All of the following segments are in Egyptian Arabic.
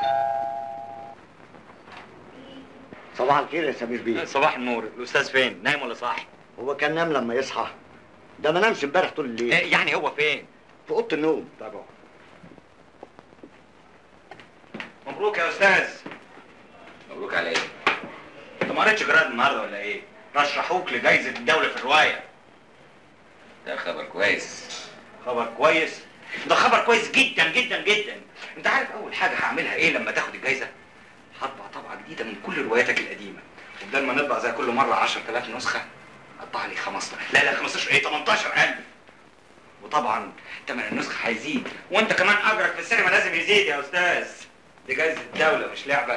صباح الخير يا سمير بيه صباح النور الاستاذ فين نايم ولا صاحي هو كان نام لما يصحى ده ما نامش امبارح طول الليل يعني هو فين في اوضه النوم طب مبروك يا استاذ مبروك على ايه؟ انت ما قريتش جراد النهارده ولا ايه رشحوك لجائزه الدوله في الروايه ده خبر كويس خبر كويس ده خبر كويس جدا جدا جدا انت عارف اول حاجه هعملها ايه لما تاخد الجايزه هطبع طبعه جديده من كل رواياتك القديمه وبدل ما نطبع زي كل مره 10000 نسخه اطبع لي 15 لا لا 15 ايه 18000 وطبعا تمن النسخه هيزيد وانت كمان اجرك في السينما لازم يزيد يا استاذ دي جايزه الدوله مش لعبه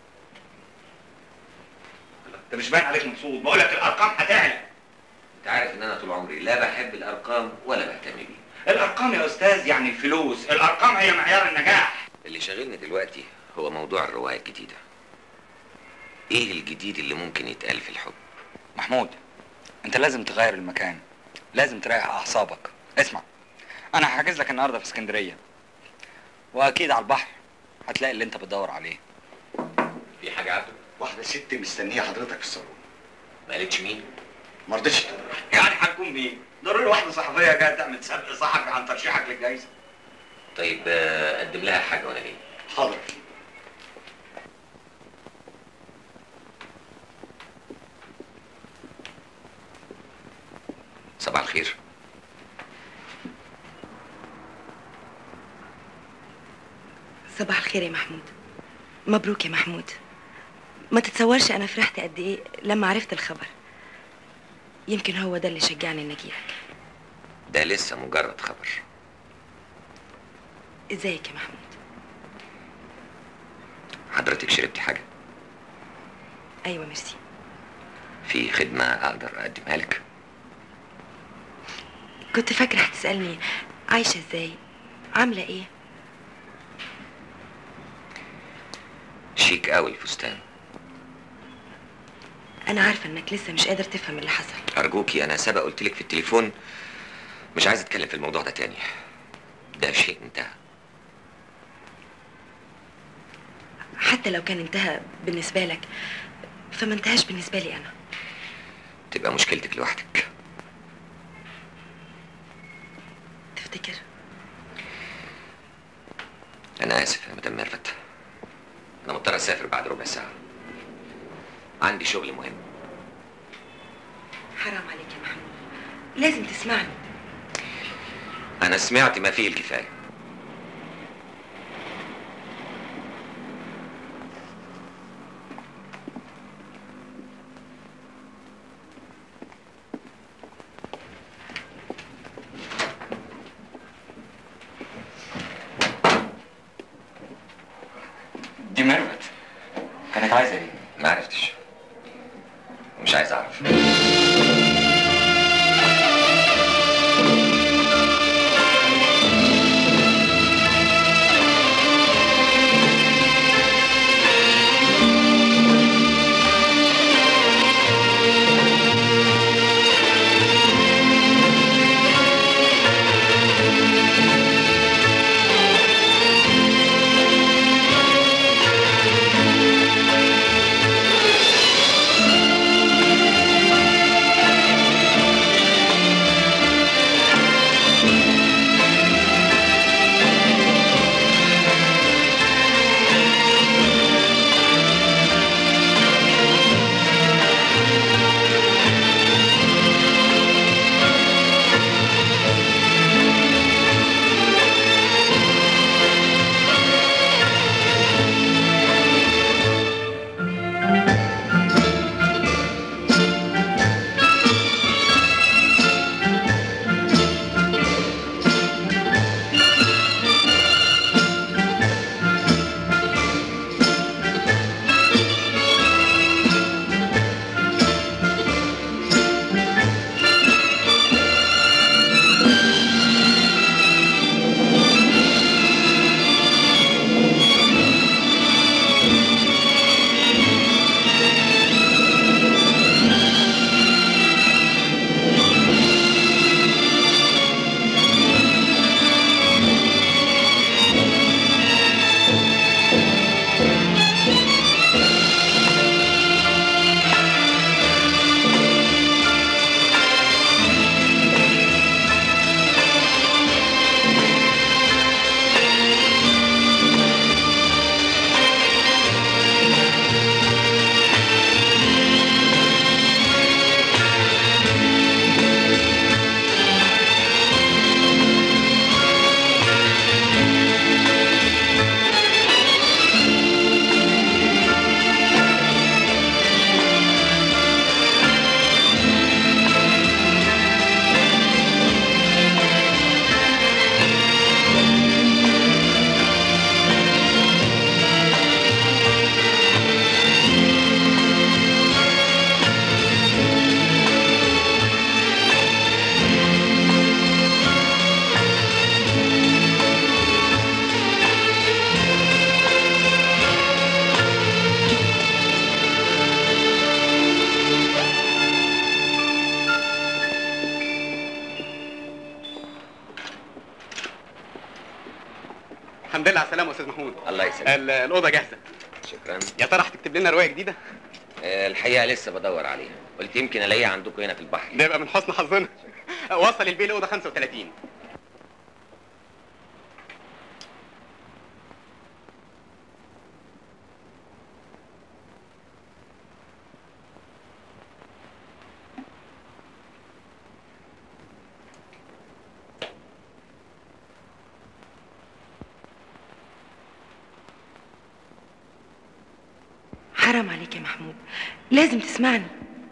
انت مش باين عليك مبسوط بقول لك الارقام هتعلى انت عارف ان انا طول عمري لا بحب الارقام ولا بهتم بيها الارقام يا استاذ يعني الفلوس الارقام هي معيار النجاح اللي شاغلني دلوقتي هو موضوع الرواية الجديدة ايه الجديد اللي ممكن يتقال في الحب محمود انت لازم تغير المكان لازم تريح اعصابك اسمع انا هحجز لك النهارده في اسكندريه واكيد على البحر هتلاقي اللي انت بتدور عليه في حاجة عبده واحده ست مستنيه حضرتك في الصالون ما قالتش مين ما رضيتش تقول يعني هتكون مين ضروري واحده صحفيه جايه تعمل سبق صحفي عن ترشيحك للجائزه طيب آه، قدم لها حاجة وانا جاي حاضر صباح الخير صباح الخير يا محمود مبروك يا محمود ما تتصورش انا فرحت قد ايه لما عرفت الخبر يمكن هو ده اللي شجعني اني اجيلك ده لسه مجرد خبر ازيك يا محمود حضرتك شربتي حاجة ايوه ميرسي في خدمة اقدر اقدمها لك كنت فاكره هتسالني عايشه ازاي عامله ايه شيك قوي الفستان انا عارفه انك لسه مش قادر تفهم اللي حصل ارجوكي انا سبق قلت لك في التليفون مش عايز اتكلم في الموضوع ده تاني ده شيء انتهى حتى لو كان انتهى بالنسبه لك فما انتهاش بالنسبه لي انا تبقى مشكلتك لوحدك تفتكر انا اسف يا مدام ميرفت انا مضطر اسافر بعد ربع ساعه عندي شغل مهم حرام عليك يا محمود لازم تسمعني انا سمعت ما فيه الكفايه دي ميرفت كانت عايزه ايه ما عرفتش مش عايز اعرف محمود الله يسلمك ال- الاوضه جاهزه شكرا يا ترى هتكتب لنا روايه جديده آه، الحقيقه لسه بدور عليها قلت يمكن الاقيها عندكم هنا في البحر ده يبقى من حسن حظنا وصل البيه الاوضه 35 حرام عليك يا محمود لازم تسمعني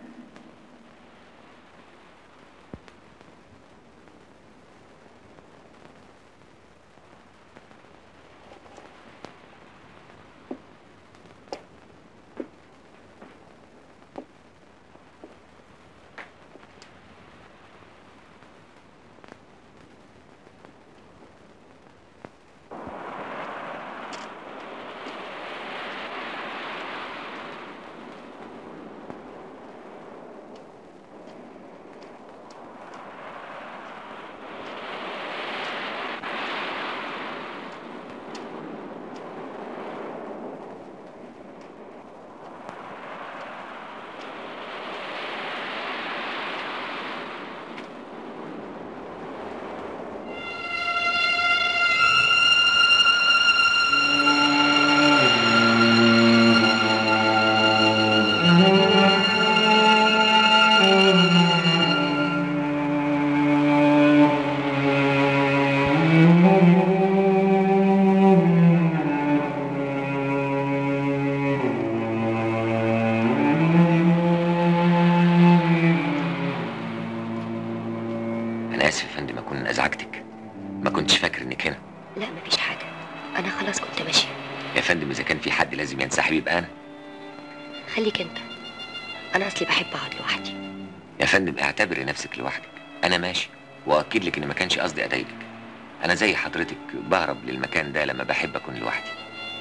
انا اسف يا فندم اكون ازعجتك ما كنتش فاكر انك هنا لا مفيش حاجة أنا خلاص كنت ماشية يا فندم اذا كان في حد لازم ينسحب يبقى انا خليك أنت أنا أصلي بحب أقعد لوحدي يا فندم اعتبري نفسك لوحدك انا ماشي واكد لك ان ما كانش قصدي اضايقك انا زي حضرتك بهرب للمكان ده لما بحب اكون لوحدي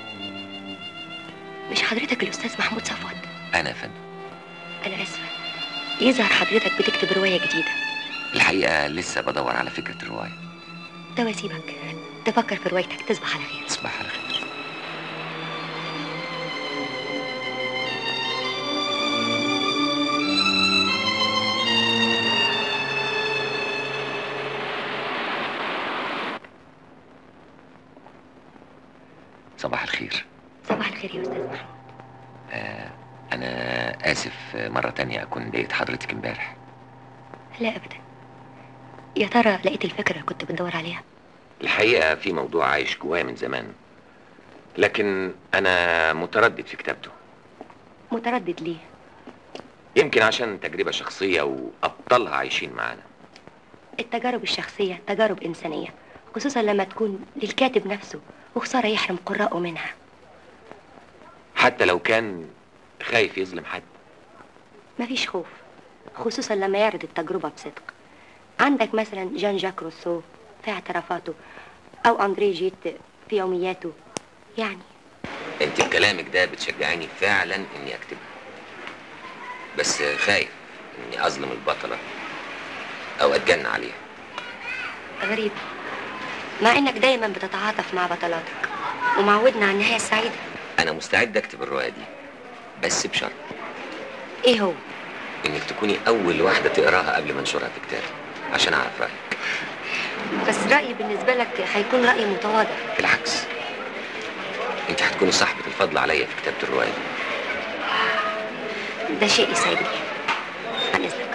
مش حضرتك الأستاذ محمود صفوت انا يا فندم أنا آسفة يظهر حضرتك بتكتب رواية جديدة الحقيقه لسه بدور على فكره الروايه ده واسيبك تفكر في روايتك تصبح على خير تصبح على خير صباح الخير صباح الخير يا أستاذ محمود آه أنا آسف مرة تانية أكون ضايقت حضرتك امبارح لا أبدا يا ترى لقيت الفكرة اللي كنت بتدور عليها الحقيقة في موضوع عايش جوايا من زمان لكن أنا متردد في كتابته متردد ليه يمكن عشان تجربة شخصية وأبطالها عايشين معانا التجارب الشخصية تجارب إنسانية خصوصا لما تكون للكاتب نفسه وخسارة يحرم قراءه منها حتى لو كان خايف يظلم حد مفيش خوف خصوصا لما يعرض التجربة بصدق عندك مثلا جان جاك روسو في اعترافاته أو أندري جيت في يومياته يعني أنت بكلامك ده بتشجعيني فعلا إني أكتبها بس خايف إني أظلم البطلة أو أتجنى عليها غريب مع إنك دايما بتتعاطف مع بطلاتك ومعودنا على النهاية السعيدة أنا مستعد أكتب الرواية دي بس بشرط إيه هو؟ إنك تكوني أول واحدة تقراها قبل ما أنشرها في كتابي عشان أعرف رأيك بس رأيي بالنسبة لك هيكون رأي متواضع بالعكس أنت هتكوني صاحبة الفضل عليا في كتابة الرواية دي ده شيء يسعدني عن إذنك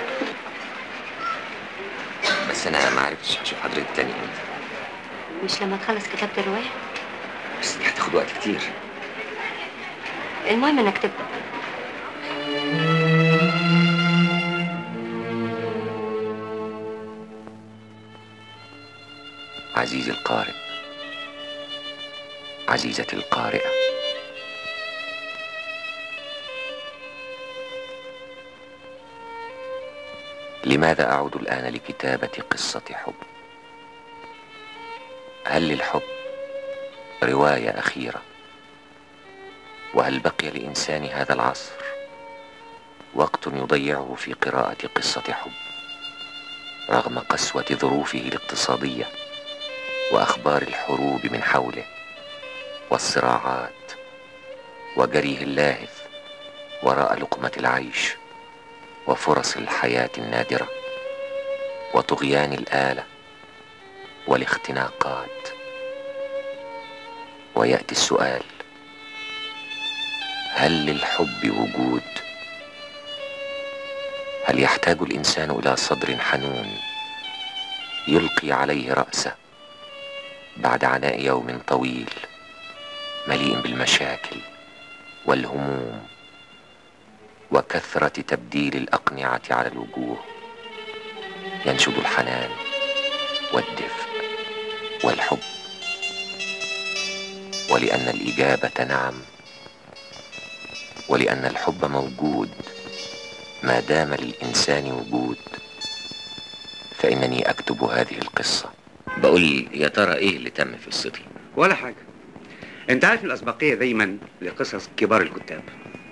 بس أنا ما عرفتش هشوف حضرتك تاني إمتى مش لما تخلص كتابة الرواية بس دي هتاخد وقت كتير المهم إنك تبدأ عزيزي القارئ عزيزتي القارئة لماذا أعود الآن لكتابة قصة حب؟ هل للحب رواية أخيرة؟ وهل بقي لإنسان هذا العصر وقت يضيعه في قراءة قصة حب رغم قسوة ظروفه الاقتصادية وأخبار الحروب من حوله والصراعات وجريه اللاهث وراء لقمة العيش وفرص الحياة النادرة وطغيان الآلة والاختناقات ويأتي السؤال هل للحب وجود هل يحتاج الإنسان إلى صدر حنون يلقي عليه رأسه بعد عناء يوم طويل مليء بالمشاكل والهموم وكثرة تبديل الأقنعة على الوجوه ينشد الحنان والدفء والحب ولأن الإجابة نعم ولأن الحب موجود ما دام للإنسان وجود فإنني أكتب هذه القصة بقول يا ترى إيه اللي تم في قصتي ولا حاجة انت عارف الأسبقية دايما لقصص كبار الكتاب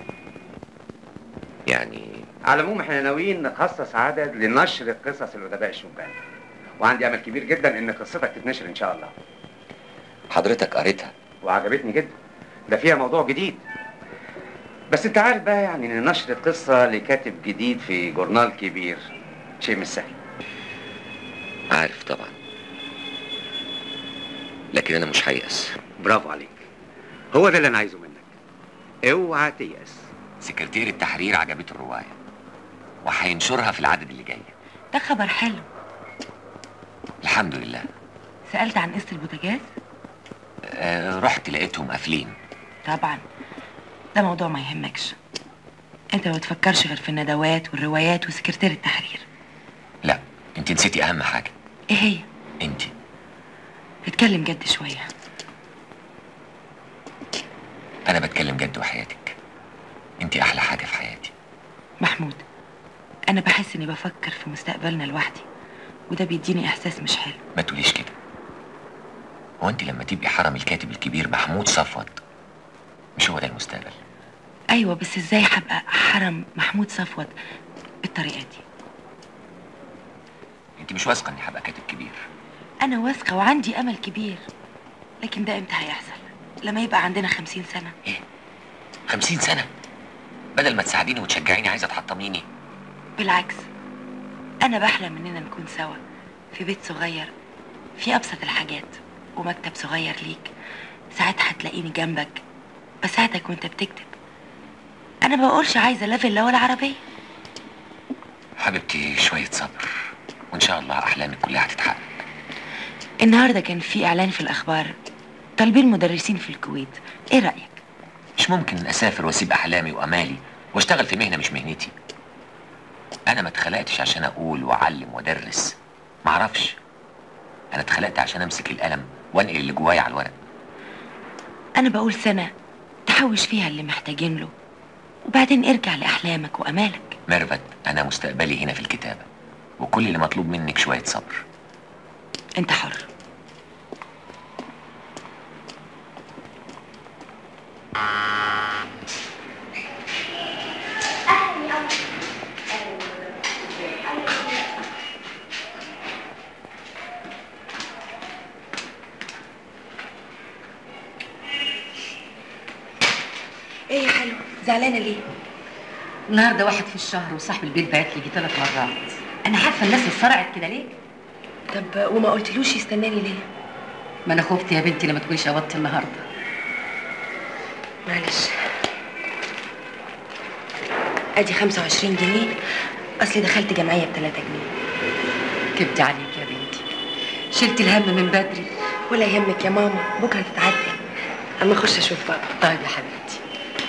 يعني على العموم احنا ناويين نخصص عدد لنشر قصص الأدباء الشبان وعندي أمل كبير جدا إن قصتك تتنشر إن شاء الله حضرتك قريتها وعجبتني جدا ده فيها موضوع جديد بس انت عارف بقى يعني ان نشر قصة لكاتب جديد في جورنال كبير شيء مش سهل عارف طبعا لكن أنا مش هيأس برافو عليك هو ده اللي انا عايزه منك اوعى تيأس سكرتير التحرير عجبته الرواية وهينشرها في العدد اللي جاي ده خبر حلو الحمد لله سألت عن قسط البوتاجاز آه رحت لقيتهم قافلين طبعا ده موضوع ما يهمكش انت ما بتفكرش غير في الندوات والروايات وسكرتير التحرير لا انت نسيتي اهم حاجة ايه هي انت اتكلم جد شويه انا بتكلم جد وحياتك انت احلى حاجة في حياتي محمود انا بحس اني بفكر في مستقبلنا لوحدي وده بيديني احساس مش حلو ما تقوليش كده هو انت لما تبقي حرم الكاتب الكبير محمود صفوت مش هو ده المستقبل ايوه بس ازاي هبقى حرم محمود صفوت بالطريقه دي انت مش واثقة اني هبقى كاتب كبير انا واثقه وعندي امل كبير لكن ده امتى هيحصل لما يبقى عندنا خمسين سنه خمسين سنة بدل ما تساعديني وتشجعيني عايزة تحطميني بالعكس انا بحلم اننا نكون سوا في بيت صغير في ابسط الحاجات ومكتب صغير ليك ساعتها هتلاقيني جنبك بساعدك وانت بتكتب انا بقولش عايزه لا فيلا ولا عربيه حبيبتي شوية صبر وان شاء الله احلامك كلها هتتحقق النهارده كان في اعلان في الاخبار طالبين مدرسين في الكويت ايه رايك مش ممكن اسافر واسيب احلامي وامالي واشتغل في مهنة مش مهنتي انا ما اتخلقتش عشان اقول واعلم وادرس معرفش انا اتخلقت عشان امسك القلم وانقل اللي جوايا على الورق انا بقول سنه تحوش فيها اللي محتاجين له وبعدين ارجع لاحلامك وامالك ميرفت انا مستقبلي هنا في الكتابة وكل اللي مطلوب منك شوية صبر انت حر ايه يا حلو زعلانه ليه النهارده واحد في الشهر وصاحب البيت بعت لي ثلاث مرات انا عارفه الناس اتسرعت كده ليه طب وما قلتلوش يستناني ليه ما انا خفت يا بنتي لما تكونيش قبضتي النهارده معلش ادي 25 جنيه اصلي دخلت جمعيه ب 3 جنيه كبت عليك يا بنتي شلت الهم من بدري ولا يهمك يا ماما بكره تتعدي اما اخش اشوف بابا طيب يا حبيبتي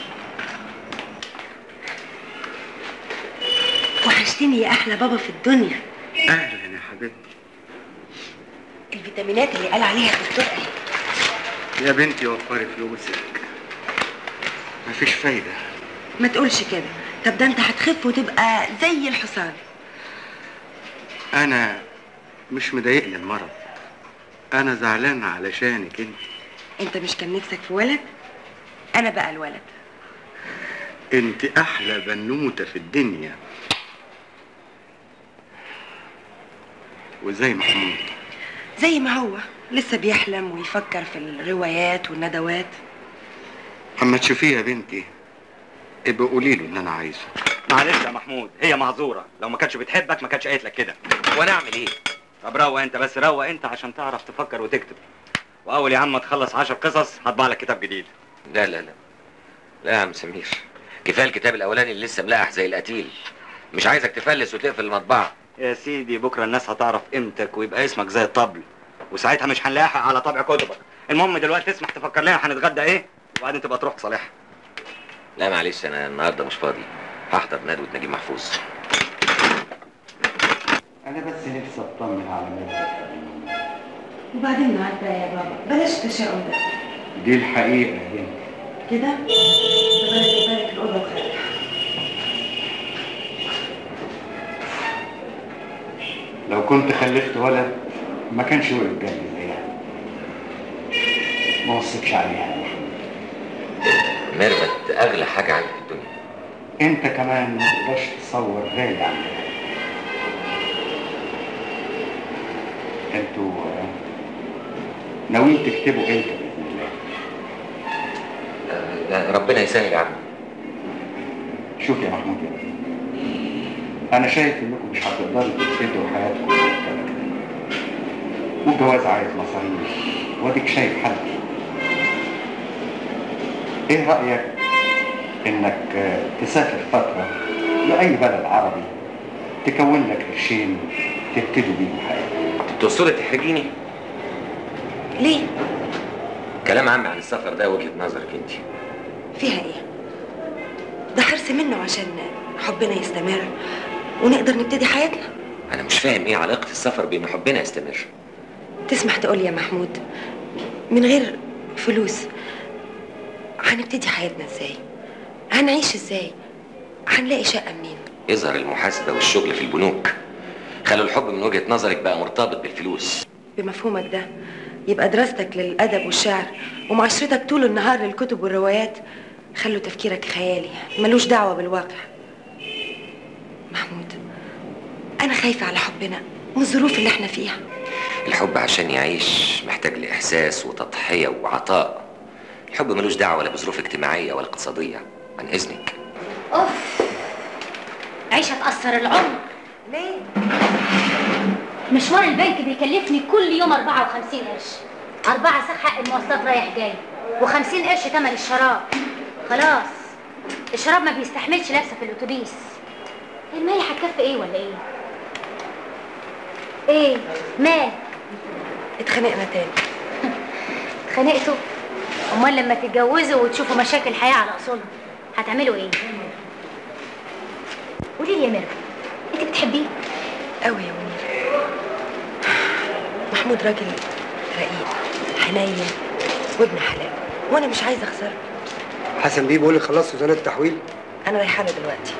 وحشتني يا احلى بابا في الدنيا اهلا يا حبيبتي الفيتامينات اللي قال عليها الدكتور اهي يا بنتي وفري فلوسك مفيش فايدة ما تقولش كده طب ده انت هتخف وتبقى زي الحصان انا مش مضايقني المرض انا زعلان علشانك انت انت مش كان نفسك في ولد انا بقى الولد انت احلى بنوته في الدنيا وزي محمود زي ما هو لسه بيحلم ويفكر في الروايات والندوات اما تشوفيه يا بنتي ابقى قولي له ان انا عايزه معلش يا محمود هي معذوره لو ما كانتش بتحبك ما كانتش قالت لك كده وانا اعمل ايه طب روق انت بس روق انت عشان تعرف تفكر وتكتب واول يا عم ما تخلص 10 قصص هطبع لك كتاب جديد لا لا لا لا يا عم سمير كفايه الكتاب الاولاني اللي لسه ملاح زي القتيل مش عايزك تفلس وتقفل المطبعه يا سيدي بكره الناس هتعرف قيمتك ويبقى اسمك زي الطبل وساعتها مش هنلاحق على طبع كتبك المهم دلوقتي تسمح تفكر لنا هنتغدى ايه وبعدين تبقى تروح تصالحها لا معلش انا النهارده مش فاضي هحضر ندوه نجيب محفوظ انا بس نفسي اطمن على ميرفت وبعدين معاك بقى يا بابا بلاش التشاؤم ده دي الحقيقه يا بنتي كده تبارك تبارك الأوضة وخارج لو كنت خلفت ولد ما كانش وقف جنبي زيها ما وصيتش عليها يا محمود ميرفت اغلى حاجه عندي في الدنيا انت كمان ما تقدرش تصور غالي عندها انتوا آه، ناويين تكتبوا امتى باذن الله آه، لا، ربنا يسهل يا عم شوف يا محمود يا ابني انا شايف انكم مش هتقدروا تبتدوا حياتكم بالطريقة كده والجواز عايز مصاريف واديك شايف حالتي ايه رايك انك آه، تسافر فتره لاي بلد عربي تكون لك قرشين تبتدوا بيهم حياتك تقصدي تحرجيني ليه؟ كلام عمي عن السفر ده وجهه نظرك انت فيها ايه؟ ده حرص منه عشان حبنا يستمر ونقدر نبتدي حياتنا انا مش فاهم ايه علاقه السفر بان حبنا يستمر تسمح تقول يا محمود من غير فلوس هنبتدي حياتنا ازاي؟ هنعيش ازاي؟ هنلاقي شقة منين؟ يظهر المحاسبه والشغل في البنوك خلوا الحب من وجهه نظرك بقى مرتبط بالفلوس بمفهومك ده يبقى دراستك للأدب والشعر ومعاشرتك طول النهار للكتب والروايات خلوا تفكيرك خيالي ملوش دعوة بالواقع محمود أنا خايفة على حبنا والظروف اللي احنا فيها الحب عشان يعيش محتاج لإحساس وتضحية وعطاء الحب ملوش دعوة ولا بظروف اجتماعية ولا اقتصادية عن إذنك اوف عيشة تأثر العمر ليه؟ مشوار البنك بيكلفني كل يوم 54 قرش أربعة صح حق المواصلات رايح جاي و50 قرش تمن الشراب خلاص الشراب ما بيستحملش لابسة في الأتوبيس المية هتكفي إيه ولا إيه؟ إيه؟ مال اتخانقنا تاني اتخانقتوا؟ أمال لما تتجوزوا وتشوفوا مشاكل الحياة على أصولها هتعملوا إيه؟ قولي لي يا ميرفت أنت بتحبيه؟ قوي يا منير محمود راجل رقيق حنين وابن حلال وانا مش عايزه اخسره حسن بيه بيقول لي خلصت وزاره التحويل انا رايحه له دلوقتي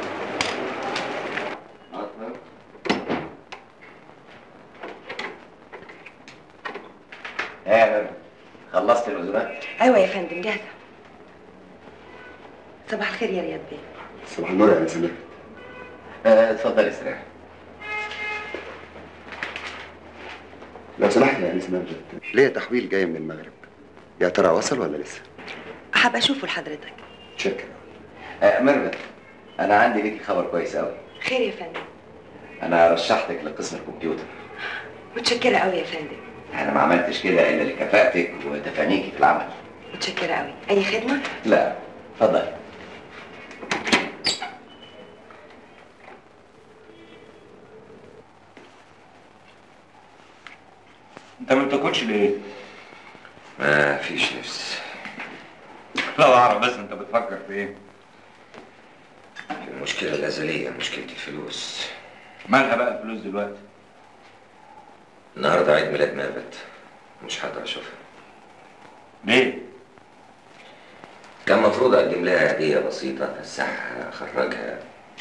ايه خلصت العزومات؟ ايوه يا فندم جاهزه صباح الخير يا رياض بيه صباح النور يا انسان آه، اتفضل استريح لو سمحت يا انسان مجد ليه تحويل جاي من المغرب يا ترى وصل ولا لسه هبقى اشوفه لحضرتك شكرا آه، ميرفت أنا عندي ليكي خبر كويس أوي خير يا فندم أنا رشحتك لقسم الكمبيوتر متشكره قوي يا فندم أنا ما عملتش كده إلا لكفاءتك وتفانيكي في العمل متشكره قوي اي خدمه لا اتفضل انت ما بتاكلش ليه؟ ما فيش نفس لو اعرف بس انت بتفكر في ايه؟ المشكلة الأزلية مشكلة الفلوس مالها بقى الفلوس دلوقتي؟ النهاردة عيد ميلاد ميرفت مش هقدر أشوفها ليه؟ كان المفروض أقدم لها هدية بسيطة أفسحها أخرجها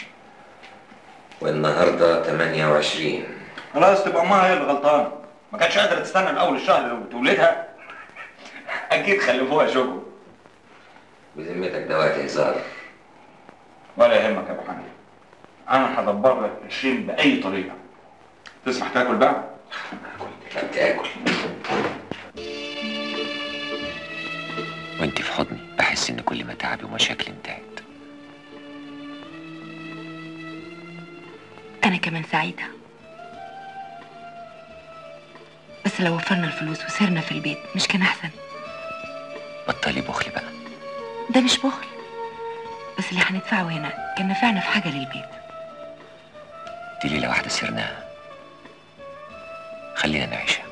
والنهاردة 28 خلاص تبقى امها هي اللي غلطانه ما كانتش قادره تستنى لاول الشهر لو بتولدها اكيد خلفوها شغل بذمتك ده وقت هزار ولا يهمك يا ابو حنين انا هدبر لك الشيل باي طريقه تسمح تاكل بقى لا تاكل وتعبي ومشاكلي انتهت أنا كمان سعيدة بس لو وفرنا الفلوس وسرنا في البيت مش كان أحسن بطلي بخل بقى ده مش بخل بس اللي هندفعه هنا كان نفعنا في حاجة للبيت دي ليلة واحدة سرناها خلينا نعيشها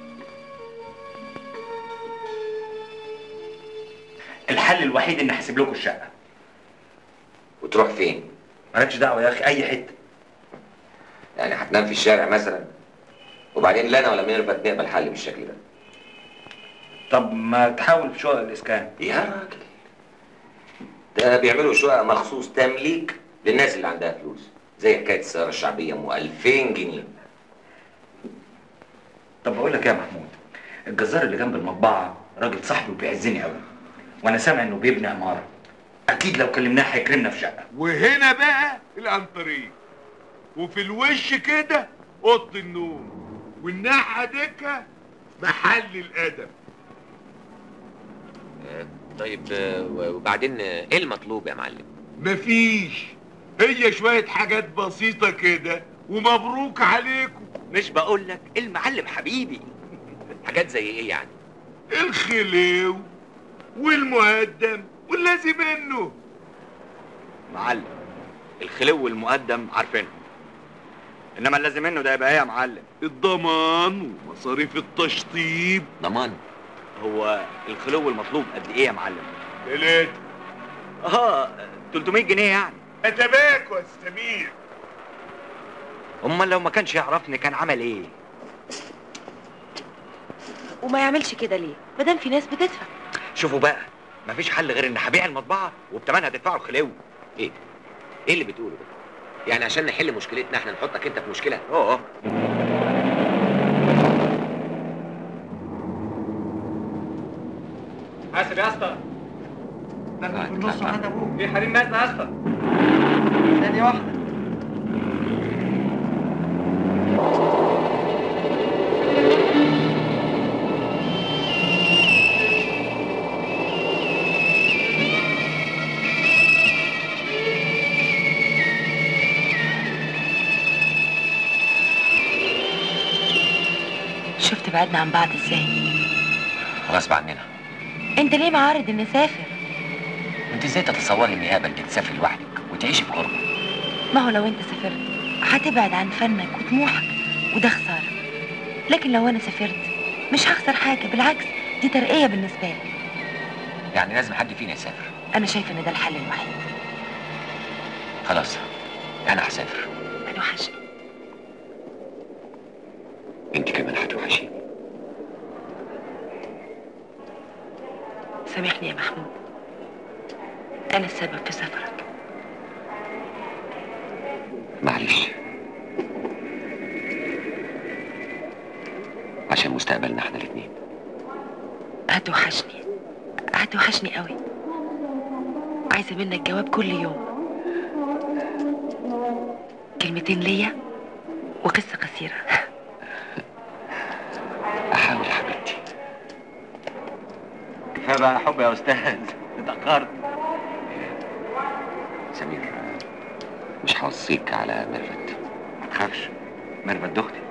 الحل الوحيد اني هسيب لكم الشقه وتروح فين؟ مالكش دعوه يا اخي اي حته يعني هتنام في الشارع مثلا وبعدين لا انا ولا ميرفت نقبل حل بالشكل ده طب ما تحاول في شقق الاسكان يا راجل ده بيعملوا شقق مخصوص تمليك للناس اللي عندها فلوس زي حكايه السياره الشعبيه ام 2000 جنيه طب بقول لك إيه يا محمود الجزار اللي جنب المطبعه راجل صاحبي وبيعزني قوي وانا سامع انه بيبني عماره اكيد لو كلمناه هيكرمنا في شقه وهنا بقى العنطريق وفي الوش كده اوضه النوم والناحيه ديكها محل الادب طيب وبعدين ايه المطلوب يا معلم؟ مفيش هي شويه حاجات بسيطه كده ومبروك عليكم مش بقول لك المعلم حبيبي حاجات زي ايه يعني؟ الخليو والمقدم واللازم منه معلم الخلو والمقدم عارفينهم انما اللازم منه ده يبقى ايه يا معلم الضمان ومصاريف التشطيب ضمان هو الخلو المطلوب قد ايه يا معلم تلاتة اه 300 جنيه يعني اتباك واستميع امال لو ما كانش يعرفني كان عمل ايه وما يعملش كده ليه مادام في ناس بتدفع شوفوا بقى مفيش حل غير ان هبيع المطبعه وبتمنها تدفعوا الخلو ايه ايه اللي بتقوله ده يعني عشان نحل مشكلتنا احنا نحطك انت في مشكله اه حاسب يا اسطى في النص عند ابوك في حريم مات يا اسطى ثانية واحدة شفت بعدنا عن بعض ازاي غصب عننا انت ليه معارض اني اسافر انت ازاي تتصوري اني اقبل انك تسافري لوحدك وتعيشي في غربه ما هو لو انت سافرت هتبعد عن فنك وطموحك وده خسارة لكن لو انا سافرت مش هخسر حاجة بالعكس دي ترقية بالنسبة لي يعني لازم حد فينا يسافر انا شايفة ان ده الحل الوحيد خلاص انا هسافر انا وحشني انت كمان هتوحشيني سامحني يا محمود انا السبب في سفرك معلش عشان مستقبلنا احنا الاتنين هتوحشني هتوحشني قوي عايزة منك جواب كل يوم كلمتين ليا وقصة قصيرة احاول يا حبيبتي كفايه بقى حب يا استاذ اتاخرت سمير مش هوصيك على ميرفت ما تخافش ميرفت دي اختي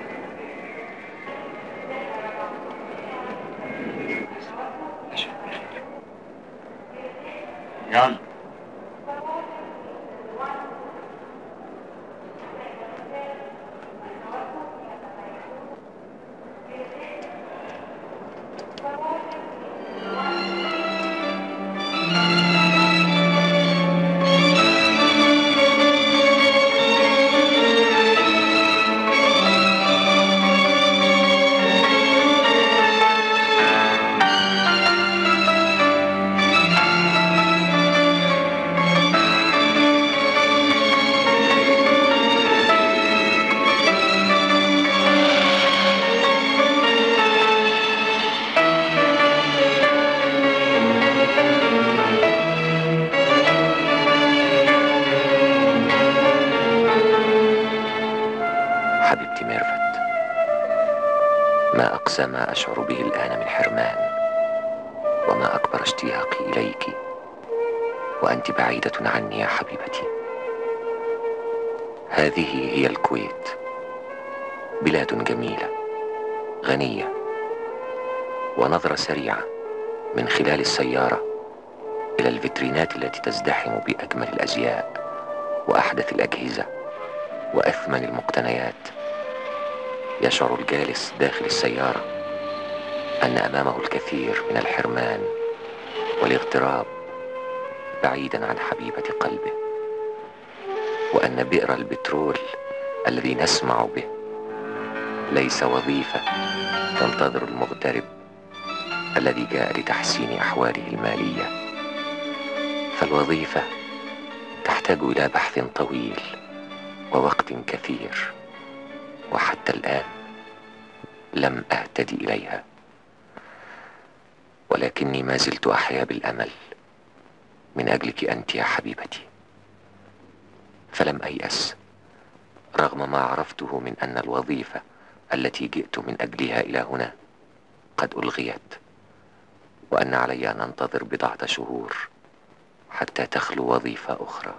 يلا حبيبتي ميرفت ما أقسى ما أشعر به الآن من حرمان وما أكبر اشتياقي إليك وأنت بعيدة عني يا حبيبتي هذه هي الكويت بلاد جميلة غنية ونظرة سريعة من خلال السيارة إلى الفيترينات التي تزدحم بأجمل الأزياء وأحدث الأجهزة وأثمن المقتنيات يشعر الجالس داخل السيارة أن أمامه الكثير من الحرمان والاغتراب بعيدا عن حبيبة قلبه وأن بئر البترول الذي نسمع به ليس وظيفة تنتظر المغترب الذي جاء لتحسين أحواله المالية فالوظيفة تحتاج إلى بحث طويل ووقت كثير وحتى الآن لم أهتدي إليها ولكني ما زلت أحيا بالأمل من أجلك أنت يا حبيبتي فلم أيأس رغم ما عرفته من أن الوظيفة التي جئت من أجلها إلى هنا قد ألغيت وأن علي أن أنتظر بضعة شهور حتى تخلو وظيفة أخرى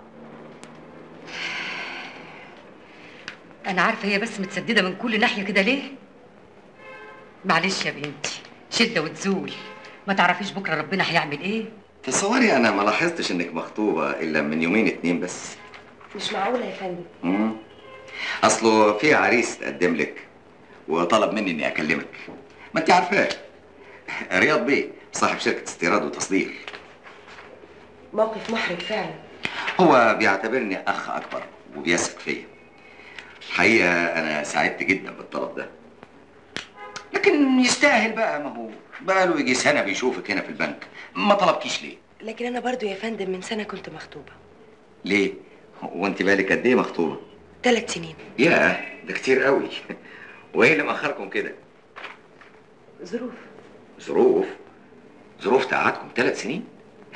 انا عارفه هي بس متسدده من كل ناحيه كده ليه معلش يا بنتي شده وتزول ما تعرفيش بكره ربنا هيعمل ايه تصوري انا ما لاحظتش انك مخطوبه الا من يومين اتنين بس مش معقولة يا فندم مم. اصله في عريس تقدم لك وطلب مني اني اكلمك ما انت عارفاه رياض بيه صاحب شركه استيراد وتصدير موقف محرج فعلا هو بيعتبرني اخ اكبر وبيثق فيا الحقيقه انا سعدت جدا بالطلب ده لكن يستاهل بقى ما هو بقى له يجي سنه بيشوفك هنا في البنك ما طلبكيش ليه لكن أنا برضو يا فندم من سنة كنت مخطوبة ليه وانت بالك قد ايه مخطوبه ثلاث سنين ياه ده كتير قوي وايه اللي مأخركم كده ظروف ظروف ظروف تقعدكم ثلاث سنين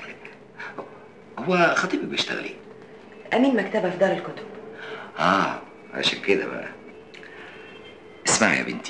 هو خطيبك بيشتغل ايه أمين مكتبة في دار الكتب اه عشان كده بقى اسمعي يا بنتي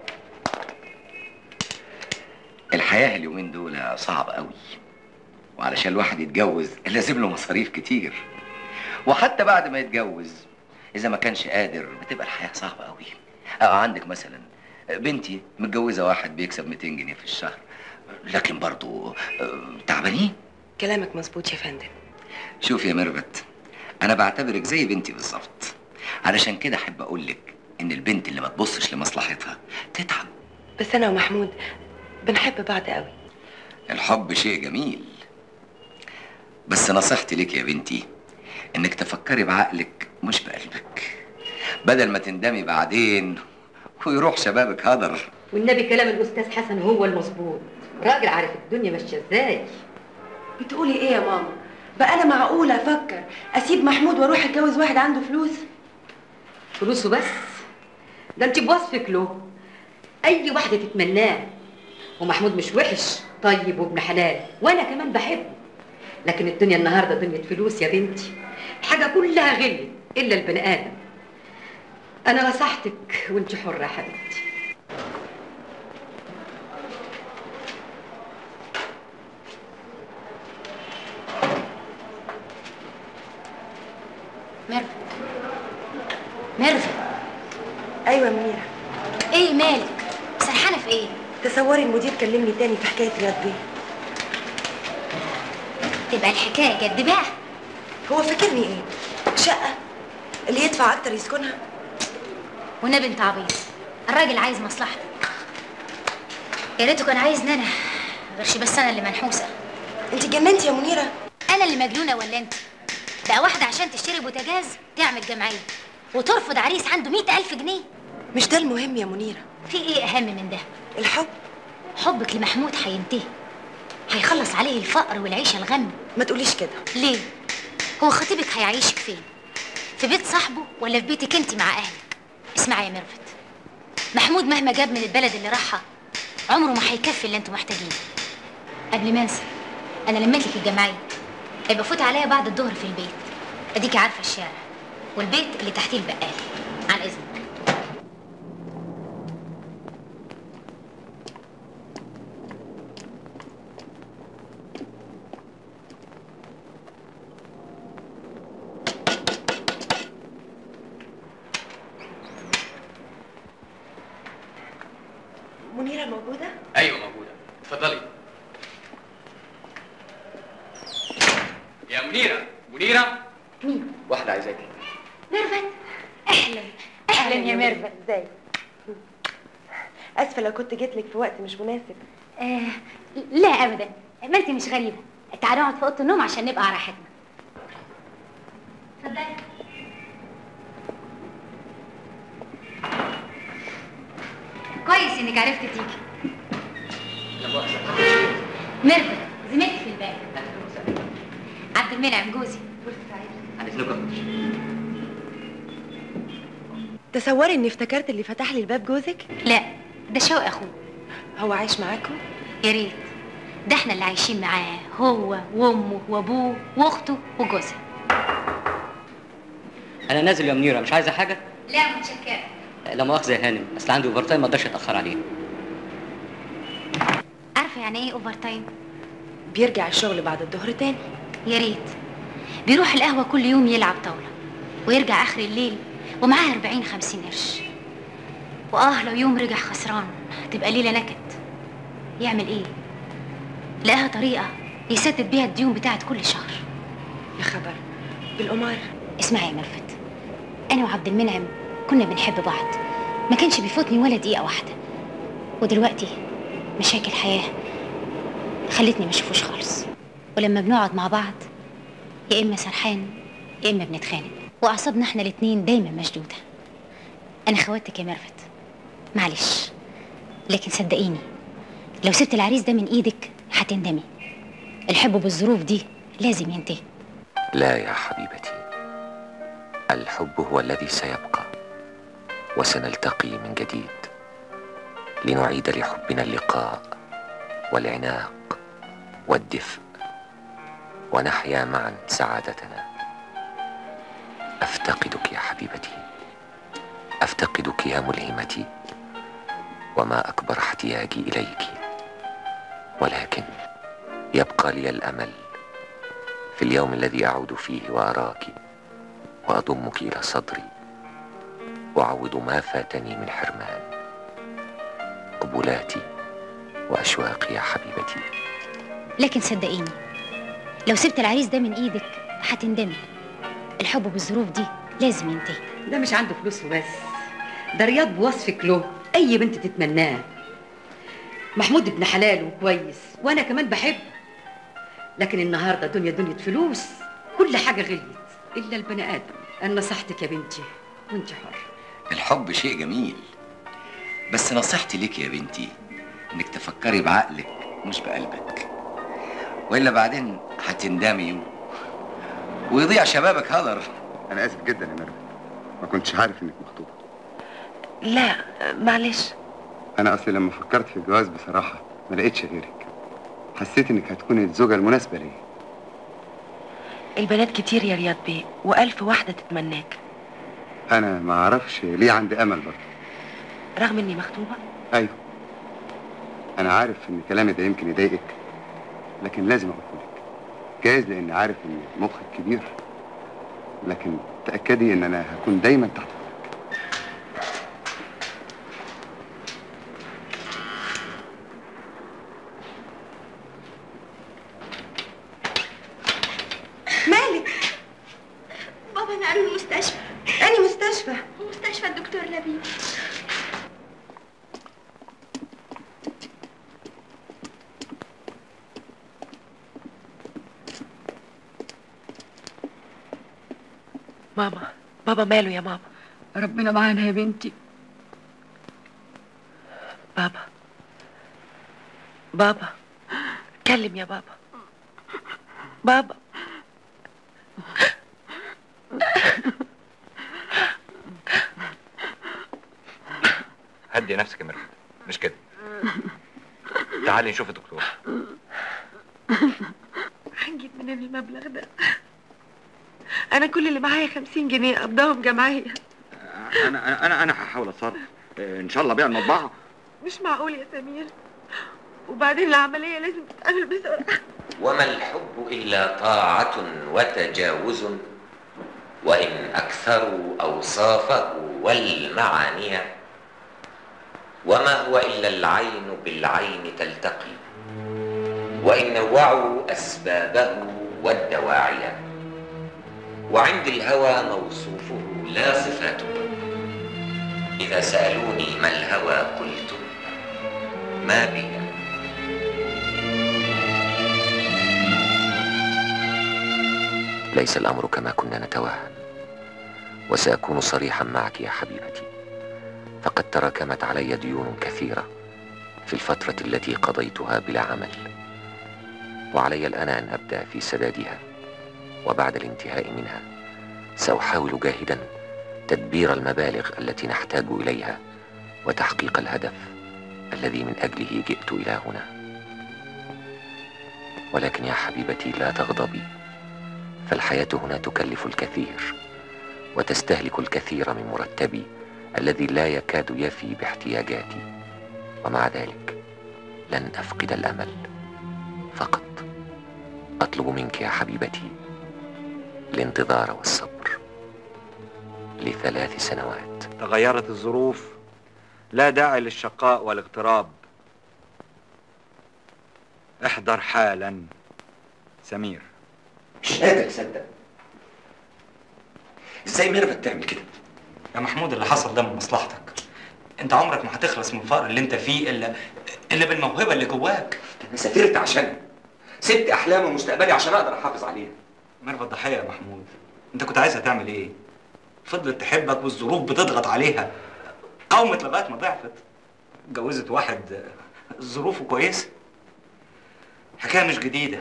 الحياة اليومين دول صعب قوي وعلشان الواحد يتجوز لازم له مصاريف كتير وحتى بعد ما يتجوز إذا ما كانش قادر بتبقى الحياة صعبة قوي أو عندك مثلا بنتي متجوزة واحد بيكسب 200 جنيه في الشهر لكن برضو آه، تعبانين كلامك مظبوط يا فندم شوف يا ميرفت انا بعتبرك زي بنتي بالظبط علشان كده احب اقول لك ان البنت اللي ما تبصش لمصلحتها تتعب بس أنا ومحمود بنحب بعض قوي الحب شيء جميل بس نصيحتي لك يا بنتي انك تفكري بعقلك مش بقلبك بدل ما تندمي بعدين ويروح شبابك هدر والنبي كلام الاستاذ حسن هو المظبوط راجل عارف الدنيا ماشيه ازاي بتقولي إيه يا ماما بقى أنا معقولة أفكر أسيب محمود وأروح أتجوز واحد عنده فلوس فلوسه بس ده انت بوصفك له اي واحده تتمناه ومحمود مش وحش طيب وابن حلال وانا كمان بحبه لكن الدنيا النهارده دنيا فلوس يا بنتي الحاجه كلها غلت الا البني ادم انا نصحتك وانت حره يا حبيبتي ميرفت ميرفت أيوة يا منيرة ايه مالك سرحانه في ايه تصوري المدير كلمني تاني في حكاية رياض بيه تبقى الحكايه جد بقى هو فاكرني إيه شقة اللي يدفع أكتر يسكنها والنبي انت عبيط الراجل عايز مصلحتك يا ريته كان عايزني انا غيرش بس انا اللي منحوسه انت جننتي يا منيره انا اللي مجنونه ولا انت بقى واحده عشان تشتري بوتاجاز تعمل جمعيه وترفض عريس عنده مئة ألف جنيه مش ده المهم يا منيرة في ايه اهم من ده الحب حبك لمحمود هينتهي هيخلص عليه الفقر والعيشه الغم ما تقوليش كده ليه هو خطيبك هيعيشك فين في بيت صاحبه ولا في بيتك انت مع اهلك اسمعي يا ميرفت محمود مهما جاب من البلد اللي راحها عمره ما هيكفي اللي انتوا محتاجينه قبل ما انسى انا لميت لك الجمعيه يبقى فوت عليا بعد الظهر في البيت اديكي عارفه الشارع والبيت اللي تحتيه البقال عن اذنك يا منيره منيره مين؟ واحده عايزاكي ميرفت اهلا اهلا يا ميرفت ازاي اسفه لو كنت جيت لك في وقت مش مناسب آه لا ابدا ما انت مش غريبه تعالوا نقعد في اوضه النوم عشان نبقى على راحتنا اتفضلي كويس انك عرفت تيجي ميرفت زميلتي في الباب عبد المنعم جوزي عن اذنكم تصوري اني افتكرت اللي فتح لي الباب جوزك لا ده شوقي اخوه هو عايش معاكم يا ريت ده احنا اللي عايشين معاه هو وامه وابوه واخته وجوزها انا نازل يا منيره مش عايزه حاجه لا متشكره لا مؤاخذه يا هانم اصل عندي اوفر تايم ما اقدرش اتاخر عليه عارفه يعني ايه اوفر تايم بيرجع الشغل بعد الظهر تاني يا ريت بيروح القهوه كل يوم يلعب طاوله ويرجع اخر الليل ومعاه 40 50 قرش واه لو يوم رجع خسران تبقى ليله نكد يعمل ايه لقاها طريقه يسدد بيها الديون بتاعت كل شهر يا خبر بالقمار اسمعي يا ملفت انا وعبد المنعم كنا بنحب بعض ما كانش بيفوتني ولا دقيقه واحده ودلوقتي مشاكل الحياه خلتني ما اشوفوش خالص ولما بنقعد مع بعض يا اما سرحان يا اما بنتخانق واعصابنا احنا الاتنين دايما مشدوده انا خواتك يا ميرفت معلش لكن صدقيني لو سبت العريس ده من ايدك هتندمي الحب بالظروف دي لازم ينتهي لا يا حبيبتي الحب هو الذي سيبقى وسنلتقي من جديد لنعيد لحبنا اللقاء والعناق والدفء ونحيا معا سعادتنا افتقدك يا حبيبتي افتقدك يا ملهمتي وما اكبر احتياجي اليك ولكن يبقى لي الامل في اليوم الذي اعود فيه واراك واضمك الى صدري واعوض ما فاتني من حرمان قبلاتي واشواقي يا حبيبتي لكن صدقيني لو سبت العريس ده من ايدك هتندمي الحب بالظروف دي لازم ينتهي ده مش عنده فلوس وبس ده رياض بوصفك له اي بنت تتمناه محمود ابن حلال وكويس وانا كمان بحبه لكن النهارده دنيا دنيا فلوس كل حاجه غليت الا البني ادم انا نصحتك يا بنتي وانت حر الحب شيء جميل بس نصيحتي ليك يا بنتي انك تفكري بعقلك مش بقلبك والا بعدين هتندمي و- ويضيع شبابك هدر انا اسف جدا يا ميرفت ما كنتش عارف انك مخطوبه لا معلش انا اصلي لما فكرت في الجواز بصراحه ما لقيتش غيرك حسيت انك هتكوني الزوجه المناسبه ليا البنات كتير يا رياض بيه والف واحده تتمناك انا ما اعرفش ليه عندي امل برضه رغم اني مخطوبه ايوه انا عارف ان كلامي ده يمكن يضايقك لكن لازم اقوله لك جايز لاني عارف ان مخك كبير لكن تاكدي ان انا هكون دايما تحت مالك بابا نقلوا المستشفى اني مستشفى مستشفى الدكتور لبيب ماما بابا ماله يا ماما ربنا معانا يا بنتي بابا بابا اتكلم يا بابا بابا هدي نفسك يا ميرفت مش كده تعالي نشوف الدكتور هنجيب منين المبلغ ده انا كل اللي معايا خمسين جنيه قبضاهم جمعيه انا انا انا انا هحاول اتصرف آه، ان شاء الله بيع المطبعه مش معقول يا سمير وبعدين العمليه لازم تتعمل بسرعه وما الحب إلا طاعة وتجاوز وإن أكثروا أوصافه والمعاني وما هو إلا العين بالعين تلتقي وإن نوعوا أسبابه والدواعية وعندي الهوى موصوفه لا صفاته إذا سألوني ما الهوى قلت ما بي ليس الأمر كما كنا نتوهم وسأكون صريحا معك يا حبيبتي فقد تراكمت علي ديون كثيرة في الفترة التي قضيتها بلا عمل وعلي الآن أن أبدأ في سدادها وبعد الانتهاء منها سأحاول جاهدا تدبير المبالغ التي نحتاج إليها وتحقيق الهدف الذي من أجله جئت إلى هنا ولكن يا حبيبتي لا تغضبي فالحياة هنا تكلف الكثير وتستهلك الكثير من مرتبي الذي لا يكاد يفي باحتياجاتي ومع ذلك لن أفقد الأمل فقط أطلب منك يا حبيبتي الانتظار والصبر لثلاث سنوات تغيرت الظروف لا داعي للشقاء والاغتراب احضر حالا سمير مش قادر اصدق ازاي ميرفت تعمل كده يا محمود اللي حصل ده من مصلحتك انت عمرك ما هتخلص من الفقر اللي انت فيه الا الا بالموهبه اللي جواك انا سافرت عشانها سبت احلامي ومستقبلي عشان اقدر احافظ عليها ميرفت ضحيه يا محمود انت كنت عايزها تعمل ايه فضلت تحبك والظروف بتضغط عليها قاومت لغايه ما ضعفت اتجوزت واحد ظروفه كويسه حكايه مش جديده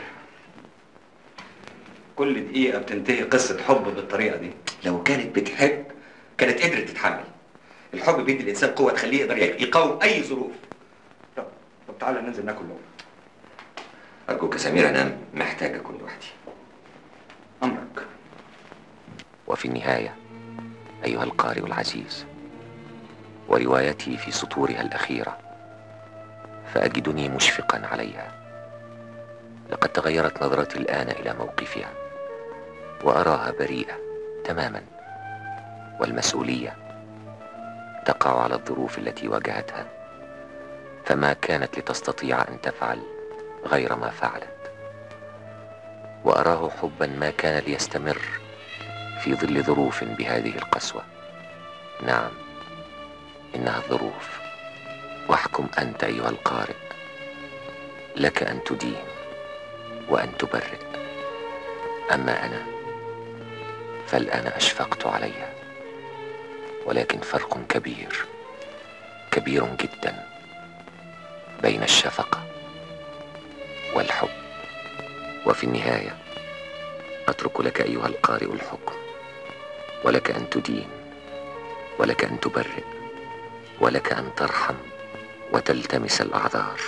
كل دقيقه بتنتهي قصه حب بالطريقه دي لو كانت بتحب كانت قدرت تتحمل الحب بيدي الانسان قوه تخليه يقدر يقاوم اي ظروف طب تعالى ننزل ناكل لقمه ارجوك يا سمير انا محتاج اكون لوحدي امرك وفي النهايه ايها القارئ العزيز وروايتي في سطورها الاخيره فاجدني مشفقا عليها لقد تغيرت نظرتي الان الى موقفها واراها بريئه تماما والمسؤوليه تقع على الظروف التي واجهتها فما كانت لتستطيع ان تفعل غير ما فعلت واراه حبا ما كان ليستمر في ظل ظروف بهذه القسوه نعم انها الظروف واحكم انت ايها القارئ لك ان تدين وان تبرئ اما انا فالان اشفقت عليها ولكن فرق كبير كبير جدا بين الشفقه والحب وفي النهايه اترك لك ايها القارئ الحكم ولك ان تدين ولك ان تبرئ ولك ان ترحم وتلتمس الاعذار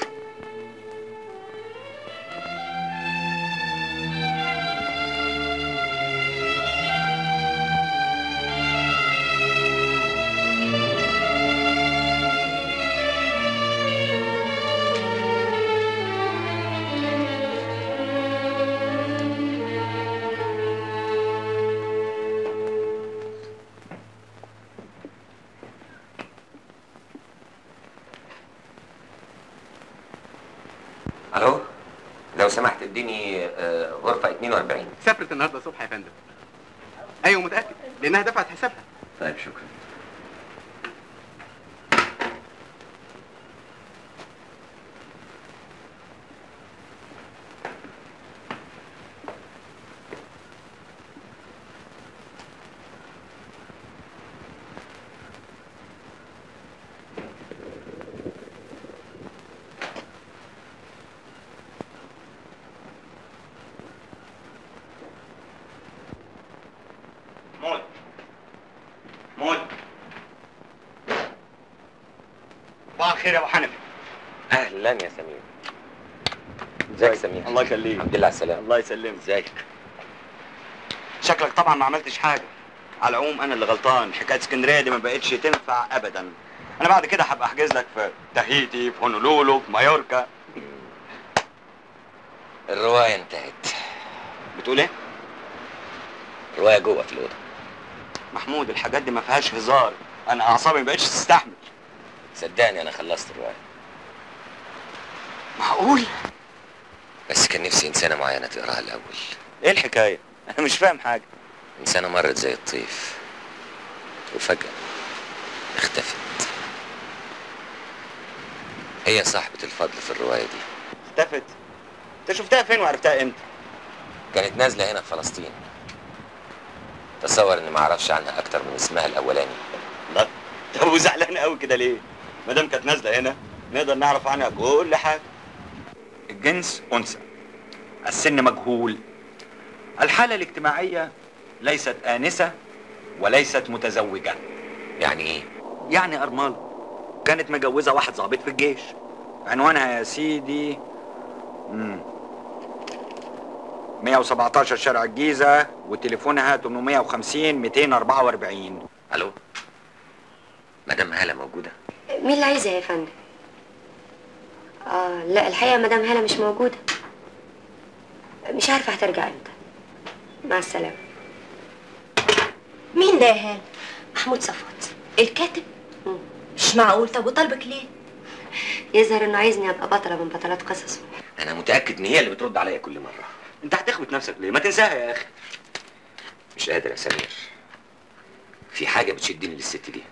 الو لو سمحت اديني آه، غرفه 42 سافرت النهارده الصبح يا فندم ايوه متاكد لانها دفعت حسابها طيب شكرا محمود محمود صباح الخير يا ابو حنفي اهلا يا سمير ازيك يا سمير الله يخليك الحمد لله على السلامه الله يسلمك ازيك شكلك طبعا ما عملتش حاجه على العموم انا اللي غلطان حكايه اسكندريه دي ما بقتش تنفع ابدا انا بعد كده هبقى احجز لك في تاهيتي في هونولولو في مايوركا الروايه انتهت بتقول ايه الروايه جوه في الاوضه محمود الحاجات دي ما فيهاش هزار انا اعصابي ما بقتش تستحمل صدقني انا خلصت الروايه معقول بس كان نفسي انسانه معينه تقراها الاول ايه الحكايه انا مش فاهم حاجه إنسانة مرت زي الطيف وفجأة اختفت هي صاحبة الفضل في الرواية دي اختفت انت شفتها فين وعرفتها امتى كانت نازلة هنا في فلسطين تصور اني ما اعرفش عنها اكتر من اسمها الاولاني لا طب وزعلان قوي كده ليه ما دام كانت نازله هنا نقدر نعرف عنها كل حاجه الجنس انثى السن مجهول الحاله الاجتماعيه ليست انسه وليست متزوجه يعني ايه يعني ارمله كانت مجوزه واحد ضابط في الجيش عنوانها يا سيدي مم. 117 شارع الجيزه وتليفونها 850 244 الو مدام هالة موجودة مين اللي عايزها يا فندم اه لا الحقيقه مدام هاله مش موجوده مش عارفه هترجع امتى مع السلامه مين ده يا هان محمود صفوت الكاتب مش معقول طب وطالبك ليه يظهر انه عايزني ابقى بطله من بطلات قصصه انا متأكد ان هي اللي بترد عليا كل مرة انت هتخبط نفسك ليه ما تنساها يا اخي مش قادر يا سمير في حاجة بتشدني للست دي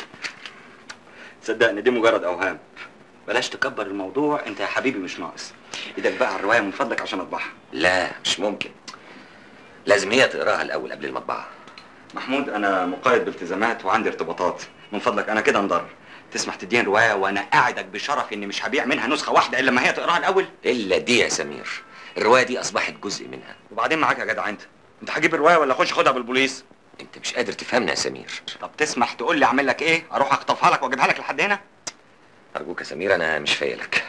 صدقني دي مجرد اوهام بلاش تكبر الموضوع انت يا حبيبي مش ناقص ايدك بقى على الروايه من فضلك عشان اطبعها لا مش ممكن لازم هي تقراها الاول قبل المطبعة محمود انا مقيد بالتزامات وعندي ارتباطات من فضلك انا كده انضر تسمح تديني روايه وانا قاعدك بشرف اني مش هبيع منها نسخه واحده الا لما هي تقراها الاول الا دي يا سمير الرواية دي اصبحت جزء منها وبعدين معاك يا جدع انت انت هجيب الروايه ولا اخش اخدها بالبوليس انت مش قادر تفهمني يا سمير طب تسمح تقول لي اعمل لك ايه اروح اخطفها لك واجيبها لك لحد هنا ارجوك يا سمير انا مش فايلك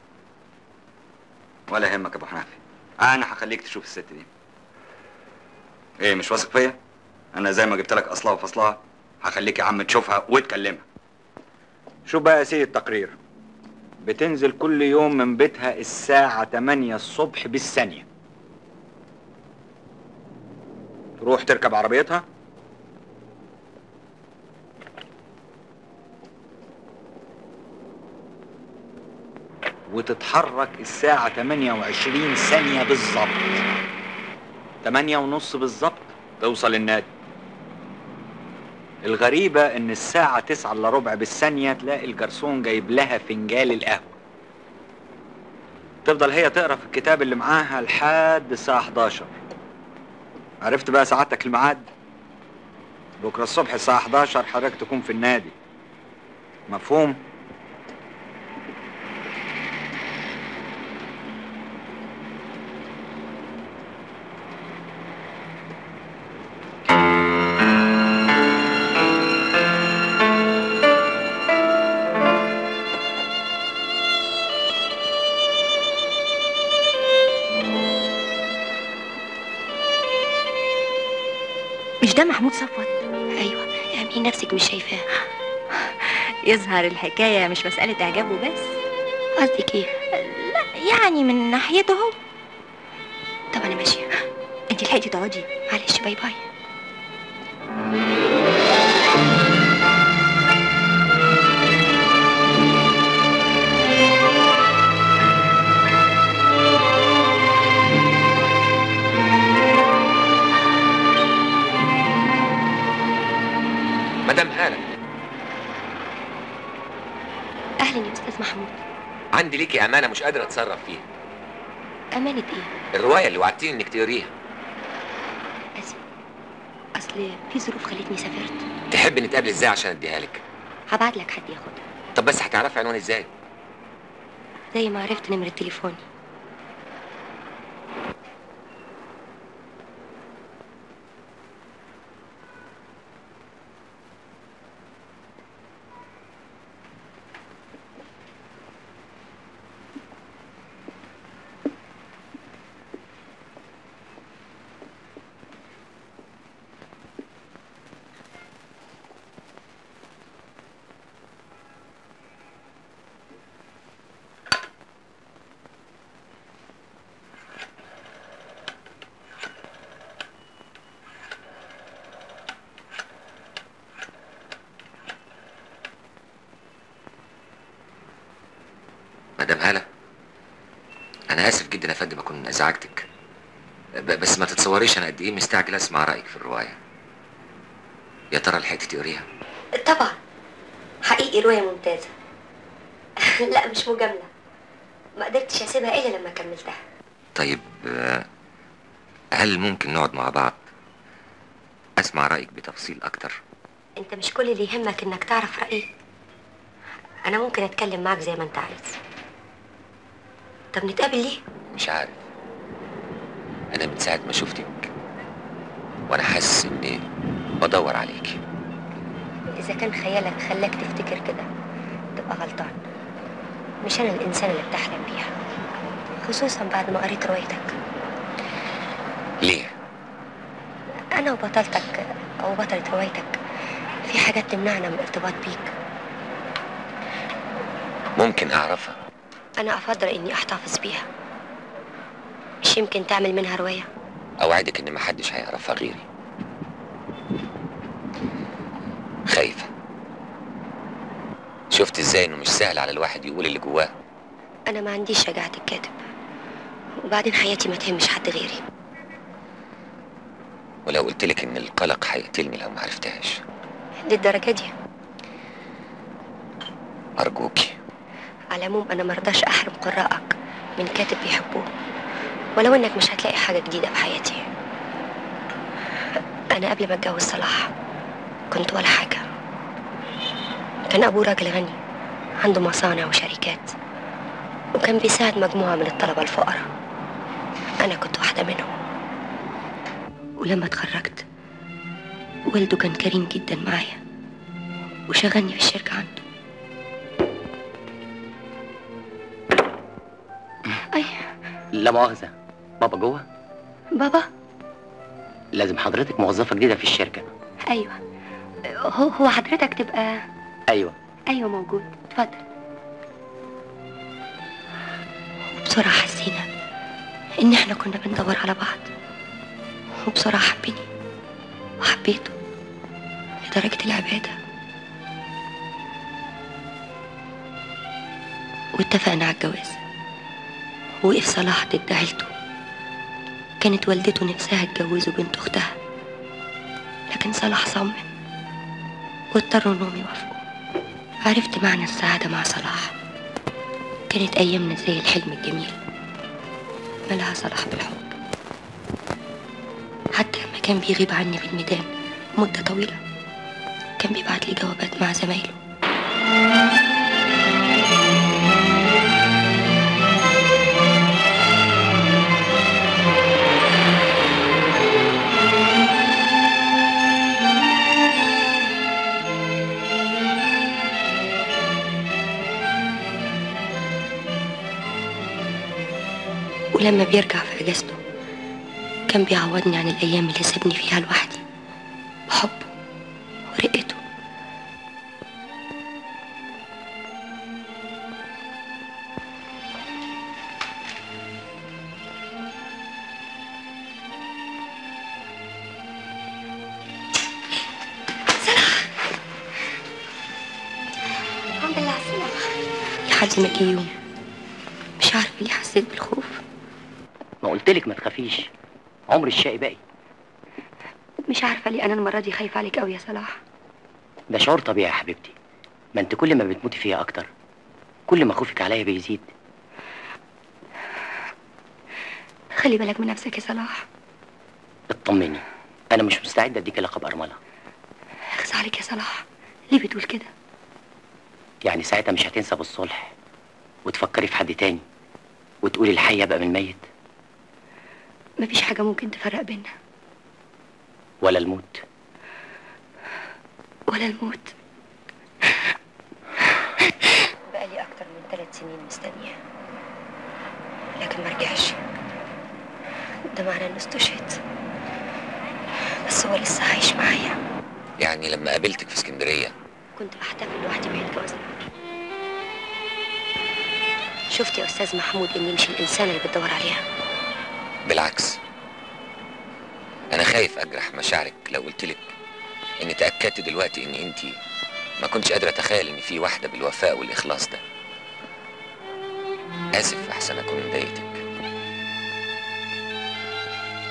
ولا يهمك يا ابو حنفي انا هخليك تشوف الست دي ايه مش واثق فيا انا زي ما جبت لك اصلها وفصلها هخليك يا عم تشوفها وتكلمها شوف بقى يا سيدي التقرير بتنزل كل يوم من بيتها الساعة 8 الصبح بالثانية تروح تركب عربيتها وتتحرك الساعة 28 ثانية بالظبط 8 ونص بالظبط توصل النادي الغريبة إن الساعة 9 إلا ربع بالثانية تلاقي الجرسون جايب لها فنجال القهوة تفضل هي تقرا في الكتاب اللي معاها لحد الساعة 11 عرفت بقى سعادتك الميعاد بكرة الصبح الساعة 11 حضرتك تكون في النادي مفهوم؟ مش ده محمود صفوت ايوه اعملي نفسك مش شايفاه يظهر الحكاية مش مسألة إعجاب وبس قصدك ايه لا يعني من ناحيته هو طب انا ماشيه انت لحقتي تقعدي معلش باي باي مدام هالة اهلا يا استاذ محمود عندي ليكي امانة مش قادر اتصرف فيها امانه ايه الرواية اللي وعدتيني انك تقريها اسف اصل في ظروف خلتني سافرت تحب نتقابل ازاي عشان اديها لك هبعت لك حد ياخدها طب بس هتعرفي عنواني ازاي زي ما عرفت نمره تليفوني مدام هالة انا اسف جدا يا فندم اكون ازعجتك ب- بس ما تتصوريش انا قد ايه مستعجل اسمع رايك في الروايه يا ترى لحقتي تقريها طبعا حقيقي رواية ممتازة لا مش مجاملة ما قدرتش اسيبها الا لما كملتها طيب آه، هل ممكن نقعد مع بعض اسمع رايك بتفصيل اكتر انت مش كل اللي يهمك انك تعرف رأيي انا ممكن اتكلم معاك زي ما انت عايز طب نتقابل ليه مش عارف انا من ساعه ما شفتك وانا حاسس اني بدور عليك اذا كان خيالك خلاك تفتكر كده تبقى غلطان مش انا الانسان اللي بتحلم بيها خصوصا بعد ما قريت روايتك ليه انا وبطلتك او بطلة روايتك في حاجات تمنعنا من الارتباط بيك ممكن اعرفها انا افضل اني احتفظ بيها مش يمكن تعمل منها رواية اوعدك ان محدش هيعرفها غيري خايفه شفت ازاي انه مش سهل على الواحد يقول اللي جواه انا ما عنديش شجاعة الكاتب وبعدين حياتي ما تهمش حد غيري ولو قلت لك ان القلق هيقتلني لو ما عرفتهاش للدرجة دي ارجوكي على العموم انا مرضاش احرم قراءك من كاتب بيحبوه ولو انك مش هتلاقي حاجة جديدة في حياتي انا قبل ما اتجوز صلاح كنت ولا حاجة كان ابوه راجل غني عنده مصانع وشركات وكان بيساعد مجموعة من الطلبة الفقراء انا كنت واحدة منهم ولما اتخرجت والده كان كريم جدا معايا وشغلني في الشركة عنده أي لا مؤاخذة بابا جوه بابا لازم حضرتك موظفة جديدة في الشركة أيوة هو هو حضرتك تبقى أيوة أيوة موجود اتفضل وبسرعة حسينا إن إحنا كنا بندور على بعض وبسرعة حبني وحبيته لدرجة العبادة واتفقنا على الجواز وقف صلاح ضد عيلته كانت والدته نفسها تجوزه بنت أختها لكن صلاح صمم واضطروا إنهم يوافقوا عرفت معنى السعادة مع صلاح كانت أيامنا زي الحلم الجميل ملها صلاح بالحب حتى لما كان بيغيب عني في الميدان مدة طويلة كان بيبعت لي جوابات مع زمايله ولما بيرجع في اجازته كان بيعوضني عن الايام اللي سابني فيها لوحدي بحبه ورقته الحمد لله على السلامة لحد ما جه يوم مش عارفة ليه حسيت بالخوف ما قلتلك ما تخافيش عمر الشقي باقي مش عارفة ليه أنا المرة دي خايفة عليك أوي يا صلاح ده شعور طبيعي يا حبيبتي ما انت كل ما بتموتي فيها اكتر كل ما خوفك عليا بيزيد خلي بالك من نفسك يا صلاح اطمني انا مش مستعد اديك لقب ارمله اخس عليك يا صلاح ليه بتقول كده يعني ساعتها مش هتنسى بالصلح وتفكري في حد تاني وتقولي الحي بقى من الميت مفيش حاجة ممكن تفرق بينا ولا الموت ولا الموت بقالي أكتر من ثلاث سنين مستنياه لكن ما رجعش ده معناه إنه استشهد بس هو لسه عايش معايا يعني لما قابلتك في اسكندريه كنت بحتفل لوحدي بعيد جوازنا شفت يا أستاذ محمود إني مش الإنسان اللي بتدور عليها بالعكس انا خايف اجرح مشاعرك لو قلت لك اني تاكدت دلوقتي ان انت ما كنتش قادره اتخيل ان في واحده بالوفاء والاخلاص ده اسف احسن اكون مضايقتك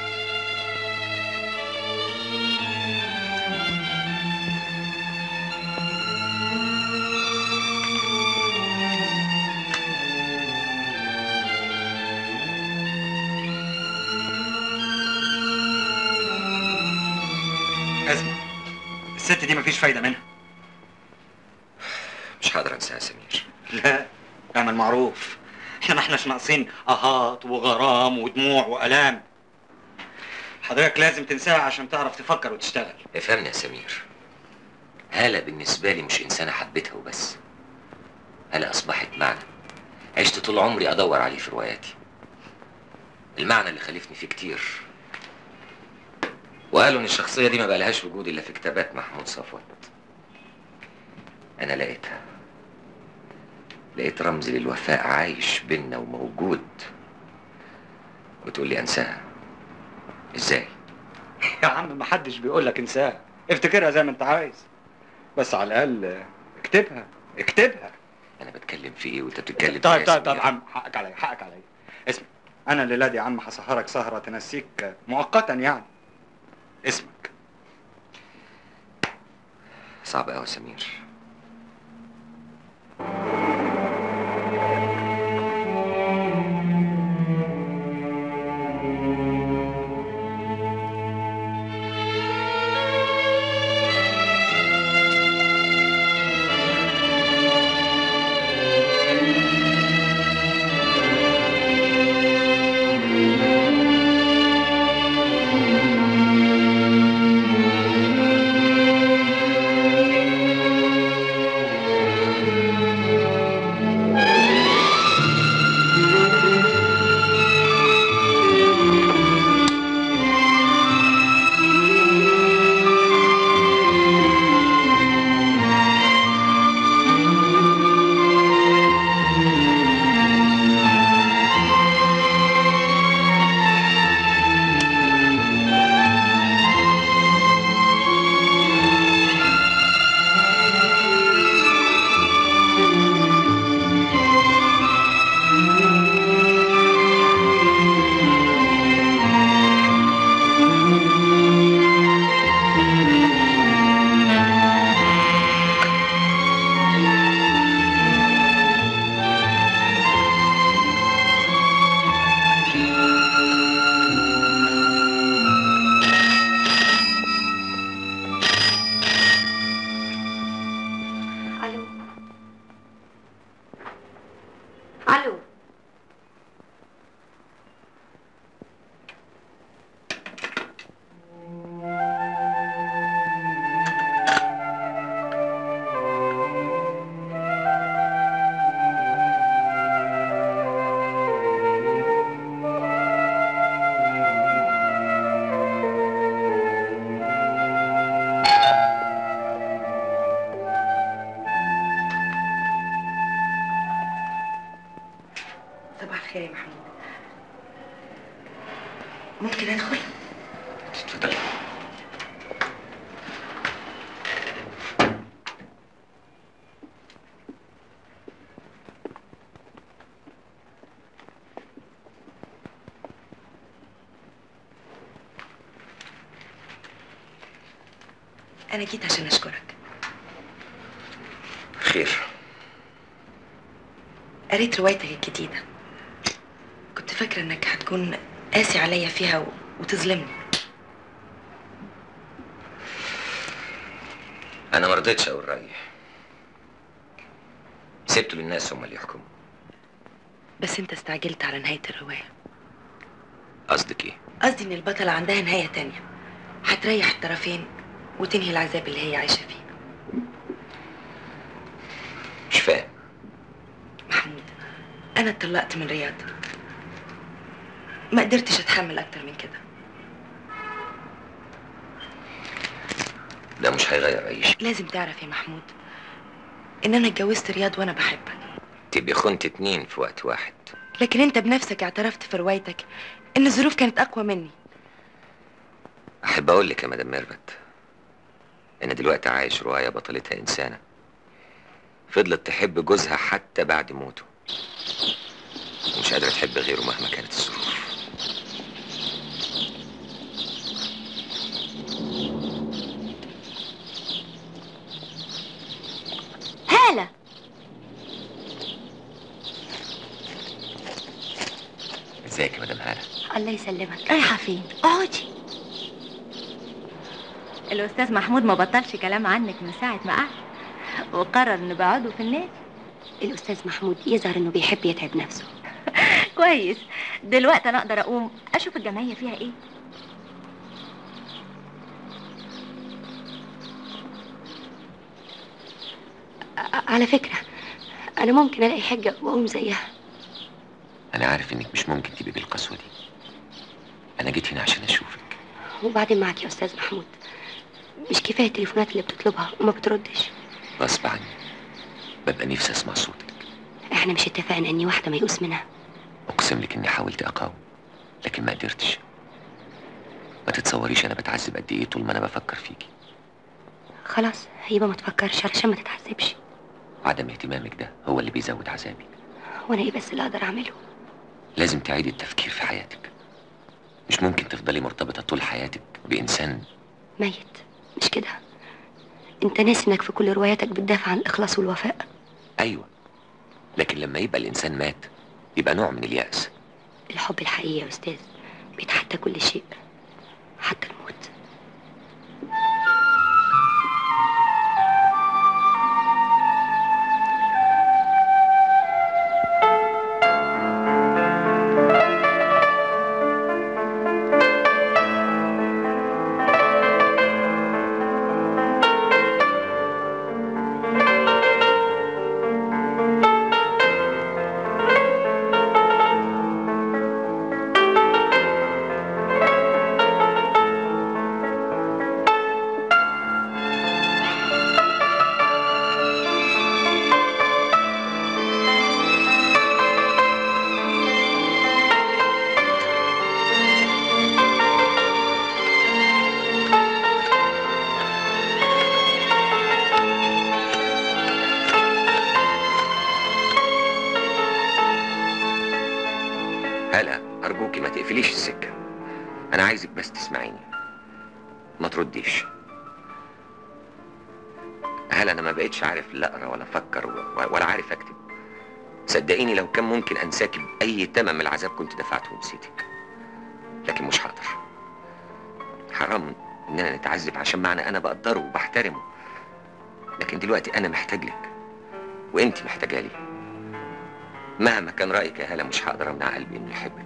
اسمع الست دي مفيش فايده منها مش هقدر انساها يا سمير لا اعمل معروف احنا ما احناش ناقصين اهات وغرام ودموع والام حضرتك لازم تنساها عشان تعرف تفكر وتشتغل افهمني يا سمير هالة بالنسبة لي مش إنسانة حبيتها وبس هالة أصبحت معنى عشت طول عمري أدور عليه في رواياتي المعنى اللي خالفني فيه كتير وقالوا إن الشخصية دي ما بقالهاش وجود إلا في كتابات محمود صفوت أنا لقيتها لقيت رمز للوفاء عايش بينا وموجود وتقول لي أنساها إزاي؟ يا عم ما حدش بيقول لك انساها افتكرها زي ما انت عايز بس على الاقل اكتبها اكتبها أنا بتكلم في إيه وأنت بتتكلم طيب في إيه طيب يا طيب سمير؟ عم حقك عليا حقك عليا اسمع انا الليله دي يا عم هسهرك سهره تنسيك مؤقتا يعني اسمك صعب أوي يا سمير الو الو صباح الخير يا محمود ممكن ادخل اتفضل انا جيت عشان اشكرك خير قريت روايتك الجديده كنت فاكره انك هتكون قاسي عليا فيها و... وتظلمني أنا ما رضيتش أقول رأيي سبته للناس هم اللي يحكموا بس انت استعجلت على نهايه الروايه قصدك إيه؟ قصدي ان البطله عندها نهايه تانية هتريح الطرفين وتنهي العذاب اللي هي عايشه فيه مش فاهم محمود انا اتطلقت من رياض ما قدرتش اتحمل اكتر من كده ده مش هيغير أي شيء لازم تعرف يا محمود ان انا اتجوزت رياض وانا بحبك تبقي خنت اتنين في وقت واحد لكن انت بنفسك اعترفت في روايتك ان الظروف كانت اقوى مني أحب أقول لك يا مدام ميرفت أنا دلوقتي عايش رواية بطلتها إنسانة فضلت تحب جوزها حتى بعد موته ومش قادرة تحب غيره مهما كانت الظروف هالة ازيك يا مدام هالة الله يسلمك رايحة فين؟ اقعدي الاستاذ محمود ما بطلش كلام عنك من ساعه ما قعد وقرر انه بقعده في النادي الاستاذ محمود يظهر انه بيحب يتعب نفسه كويس دلوقتي انا اقدر اقوم اشوف الجمعيه فيها ايه ع- على فكره انا ممكن الاقي حجه واقوم زيها انا عارف انك مش ممكن تبقي بالقسوه دي انا جيت هنا عشان اشوفك وبعدين معك يا استاذ محمود مش كفايه التليفونات اللي بتطلبها وما بتردش غصب عني ببقى نفسي اسمع صوتك احنا مش اتفقنا اني واحده ميؤوس منها اقسم لك اني حاولت اقاوم لكن ما قدرتش ما تتصوريش انا بتعذب قد ايه طول ما انا بفكر فيكي خلاص يبقى ما تفكرش علشان ما تتعذبش عدم اهتمامك ده هو اللي بيزود عذابي وانا ايه بس اللي اقدر اعمله لازم تعيدي التفكير في حياتك مش ممكن تفضلي مرتبطة طول حياتك بإنسان ميت مش كده انت ناسي انك في كل رواياتك بتدافع عن الاخلاص والوفاء أيوة لكن لما يبقى الإنسان مات يبقى نوع من اليأس الحب الحقيقي يا استاذ بيتحدى كل شيء حتى الموت هلا أرجوكي ما تقفليش السكة أنا عايزك بس تسمعيني ما ترديش هلا أنا ما بقتش عارف لا أقرأ ولا أفكر و- ولا عارف أكتب صدقيني لو كان ممكن أنساكي بأي تمن من العذاب كنت دفعته ونسيتك لكن مش هقدر حرام إننا نتعذب عشان معنى أنا بقدره وبحترمه لكن دلوقتي أنا محتاج لك وأنت محتاجة لي مهما كان رأيك يا هلا مش هقدر أمنع قلبي إنه يحبك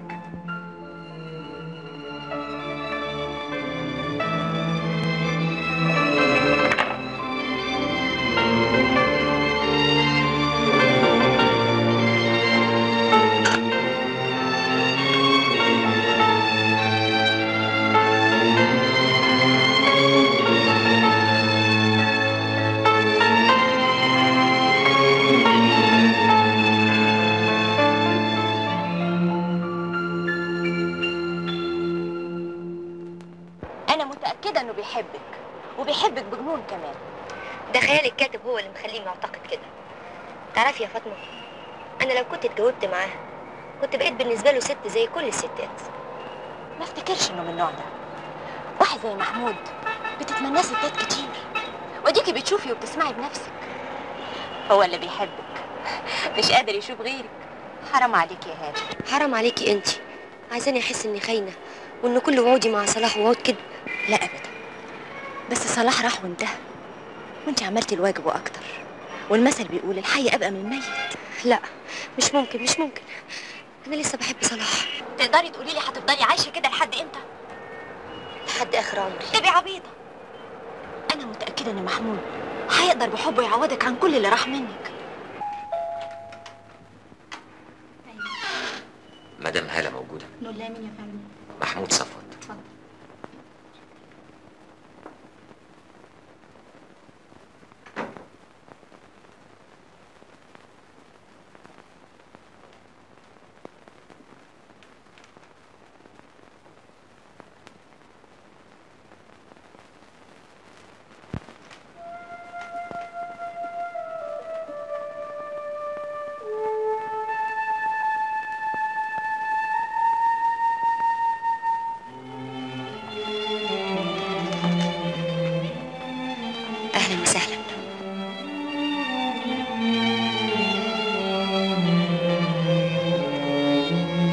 انا متاكده انه بيحبك وبيحبك بجنون كمان ده خيال الكاتب هو اللي مخليه معتقد كده تعرفي يا فاطمه انا لو كنت اتجوزت معاه كنت بقيت بالنسبه له ست زي كل الستات ما افتكرش انه من النوع ده واحد زي محمود بتتمناه ستات كتير وديكي بتشوفي وبتسمعي بنفسك هو اللي بيحبك مش قادر يشوف غيرك حرام عليك يا هاله حرام عليكي انت عايزاني احس اني خاينه وان كل وعودي مع صلاح وعود كده لا ابدا بس صلاح راح وانتهى وانت عملتي الواجب واكتر والمثل بيقول الحي ابقى من الميت لا مش ممكن مش ممكن انا لسه بحب صلاح تقدري تقولي لي هتفضلي عايشه كده لحد امتى لحد اخر عمري تبقي عبيطه انا متاكده ان محمود هيقدر بحبه يعوضك عن كل اللي راح منك مدام هالة موجودة نور مين يا فندم محمود صفوت اتفضل اهلا وسهلا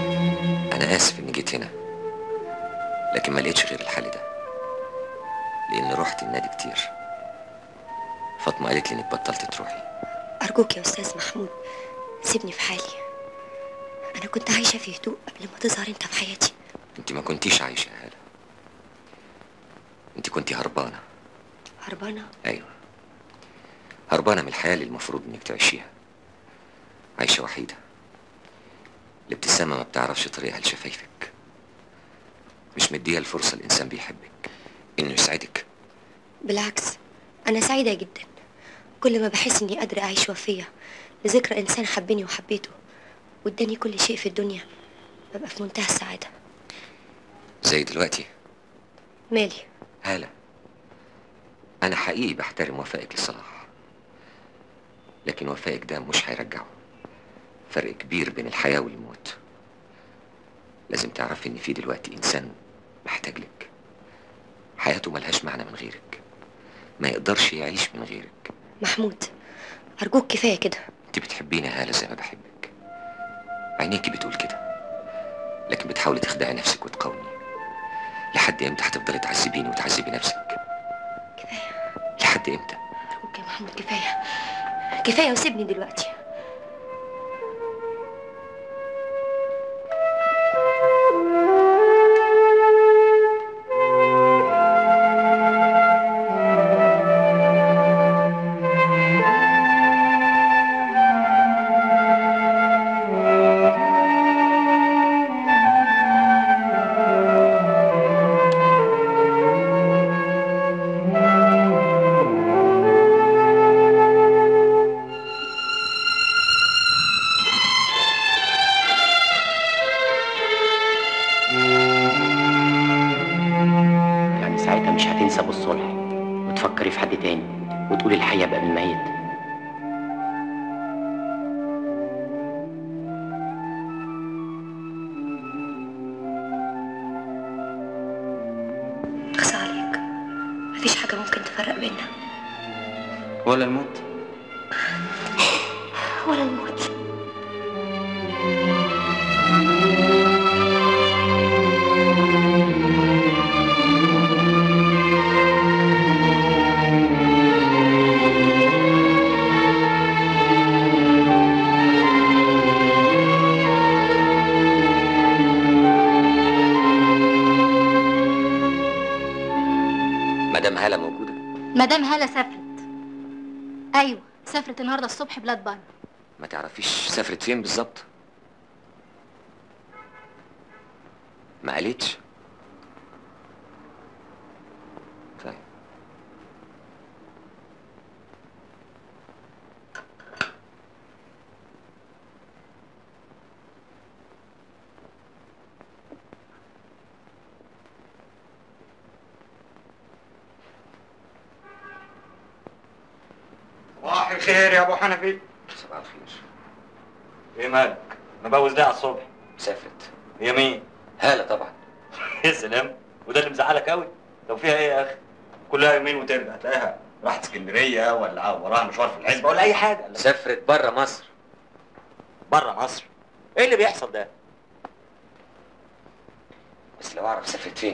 أنا آسف إني جيت هنا لكن ما لقيتش غير الحل ده لأن رحت النادي كتير فاطمة قالت لي إنك بطلت تروحي أرجوك يا أستاذ محمود سيبني في حالي أنا كنت عايشة في هدوء قبل ما تظهر أنت في حياتي أنت ما كنتيش عايشة يا هالة أنت كنتي هربانة هربانة أيوة هربانة من الحياة اللي المفروض إنك تعيشيها عايشة وحيدة الابتسامة ما بتعرفش طريقها لشفايفك مش مديها الفرصة الإنسان بيحبك إنه يسعدك بالعكس أنا سعيدة جدا كل ما بحس إني قادرة أعيش وفية لذكرى إنسان حبني وحبيته واداني كل شيء في الدنيا ببقى في منتهى السعادة زي دلوقتي مالي هالة أنا حقيقي بحترم وفائك لصلاح لكن وفائك ده مش هيرجعه فرق كبير بين الحياة والموت لازم تعرفي إن في دلوقتي إنسان محتاج لك حياته ملهاش معنى من غيرك ما يقدرش يعيش من غيرك محمود أرجوك كفاية كده انت بتحبيني يا هالة زي ما بحبك عينيكي بتقول كده لكن بتحاولي تخدعي نفسك وتقاومي لحد امتى هتفضلي تعذبيني وتعذبي نفسك كفاية لحد امتى أرجوك يا محمود كفاية كفاية وسيبني دلوقتي يعني ساعتها مش هتنسى بالصلح وتفكري في حد تاني وتقولي الحقيقة بقى بالميت أخصى عليك مفيش حاجة ممكن تفرق بينا ولا الموت ولا الموت مدام هالة موجودة مدام هالة سافرت ايوه سافرت النهارده الصبح بلاد بره ما تعرفيش سافرت فين بالظبط ما قالتش طيب صباح الخير يا ابو حنفي صباح الخير ايه مالك مبوز ليه على الصبح سافرت هي مين هالة طبعا يا سلام وده اللي مزعلك قوي طب فيها ايه يا اخي كلها يومين وترجع تلاقيها راحت اسكندريه ولا وراها مشوار في العزبه ولا اي حاجه سافرت بره مصر بره مصر ايه اللي بيحصل ده بس لو اعرف سافرت فين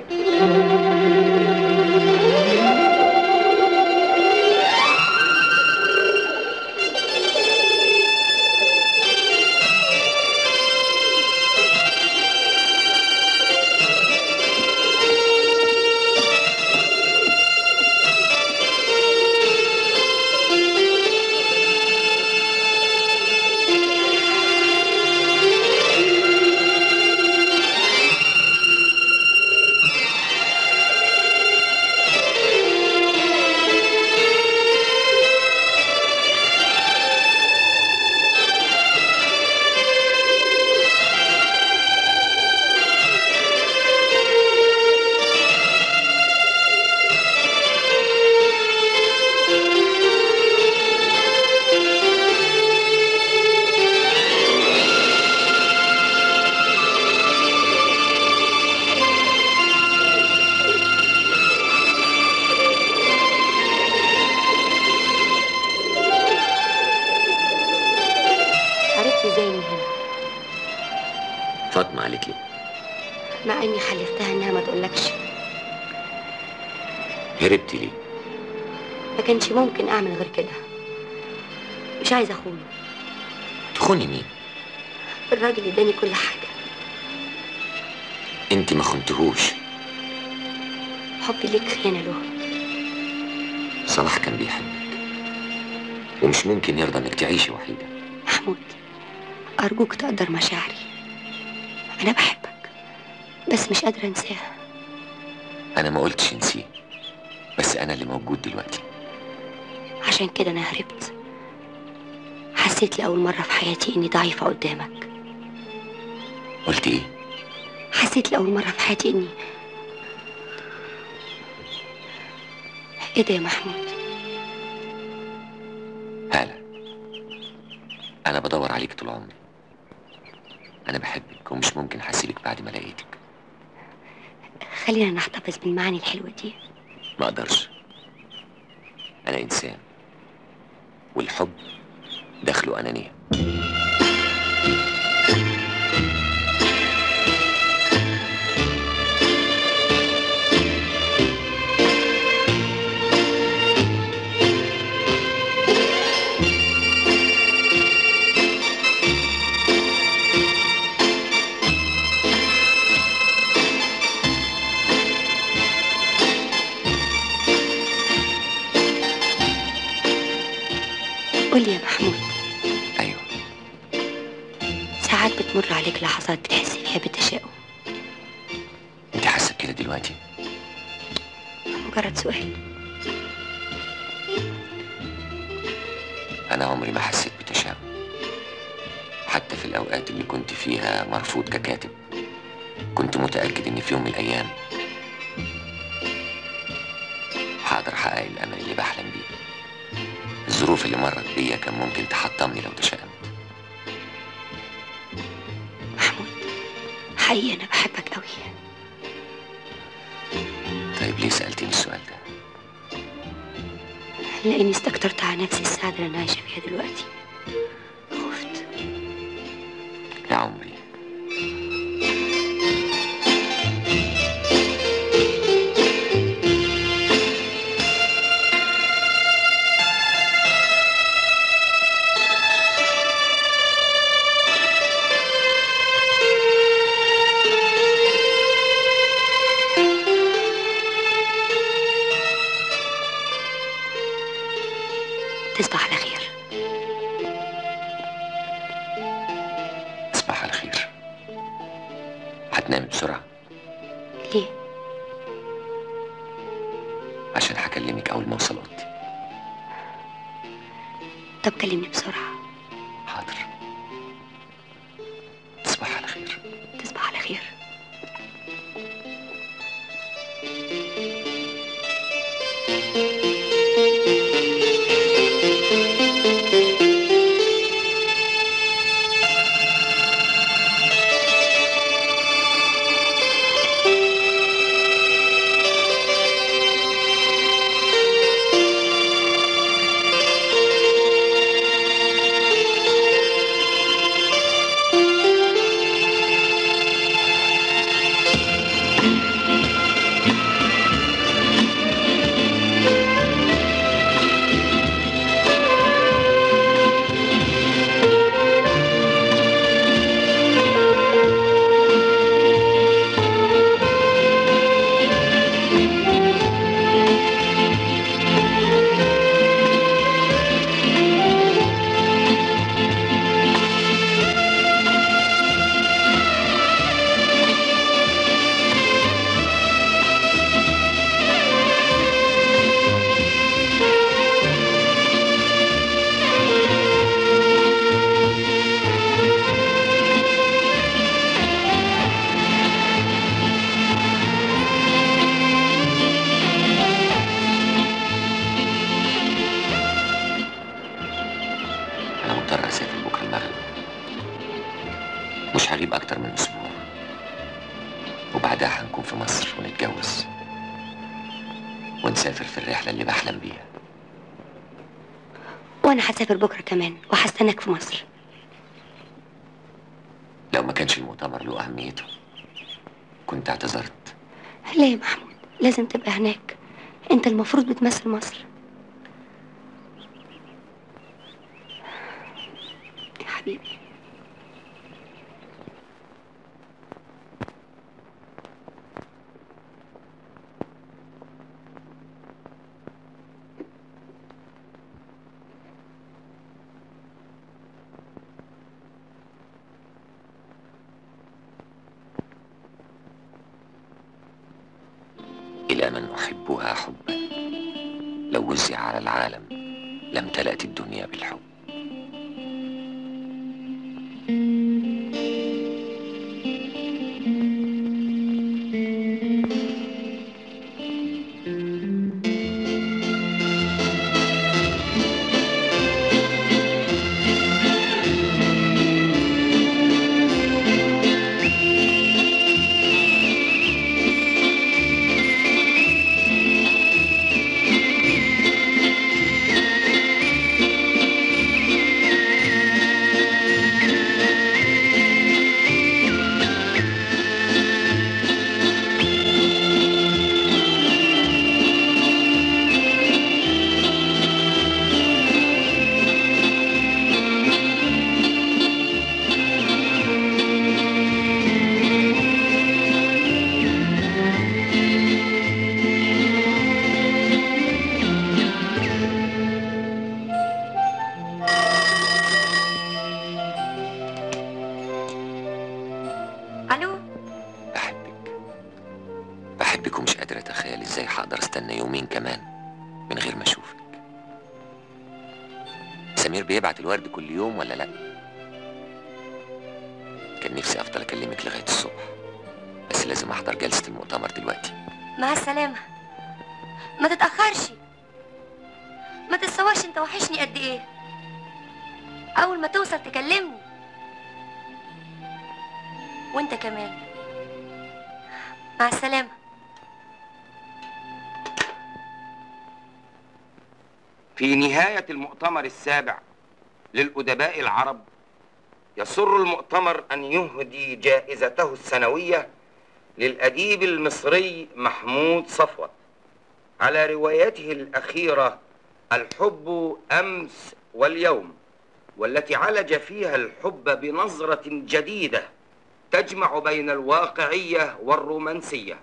عرفت ازاي من هنا فاطمة قالت لي مع اني حلفتها انها ما تقولكش هربتي ليه ما كانش ممكن اعمل غير كده مش عايزه اخونه تخوني مين الراجل اداني كل حاجه انت ما خنتهوش حبي ليك خيانه له صلاح كان بيحبك ومش ممكن يرضى انك تعيشي وحيده محمود ارجوك تقدر مشاعري انا بحبك بس مش قادره انساها انا ما قلتش انسيه بس انا اللي موجود دلوقتي عشان كده انا هربت حسيت لاول مره في حياتي اني ضعيفه قدامك قلت ايه حسيت لاول مره في حياتي اني ايه ده يا محمود هالة انا بدور عليك طول عمري انا بحبك ومش ممكن هسيبك بعد ما لقيتك خلينا نحتفظ بالمعاني الحلوه دي ما اقدرش انا انسان والحب دخله انانيه قول لي يا محمود ايوه ساعات بتمر عليك لحظات بتحس فيها بالتشاؤم انت حاسه كده دلوقتي مجرد سؤال انا عمري ما حسيت بتشاؤم حتى في الاوقات اللي كنت فيها مرفوض ككاتب كنت متاكد ان في يوم من الايام هقدر احقق الامل اللي بحلم بيه الظروف اللي مرت بيا كان ممكن تحطمني لو تشاءمت حقيقي انا بحبك قوي طيب ليه سالتني السؤال ده لاني استكترت على نفسي السعاده اللي انا عايشه فيها دلوقتي يا عمري تصبح على خير تصبح على خير هتنامي بسرعه ليه عشان هكلمك اول ما اوصل اوضتي طب كلمني بسرعه حاضر تصبح على خير تصبح على خير انا مضطر اسافر بكره المغرب مش هغيب اكتر من اسبوع وبعدها هنكون في مصر ونتجوز ونسافر في الرحله اللي بحلم بيها وانا هسافر بكره كمان وهستناك في مصر لو ما كانش المؤتمر له اهميته كنت اعتذرت لا يا محمود لازم تبقى هناك انت المفروض بتمثل مصر يا حبيبي إلى من أحبها حبا لو وزع على العالم لم تلأت الدنيا بالحب الو بحبك ومش قادر أتخيل إزاي هقدر أستنى يومين كمان من غير ما أشوفك سمير بيبعت الورد كل يوم ولا لأ؟ كان نفسي أفضل أكلمك لغاية الصبح بس لازم أحضر جلسة المؤتمر دلوقتي مع السلامة ما تتأخرش ما تتصورش انت وحشني قد ايه اول ما توصل تكلمني وانت كمان مع السلامة في نهاية المؤتمر السابع للأدباء العرب يسر المؤتمر أن يهدي جائزته السنوية للأديب المصري محمود صفوت على روايته الأخيرة الحب أمس واليوم والتي عالج فيها الحب بنظرة جديدة تجمع بين الواقعية والرومانسية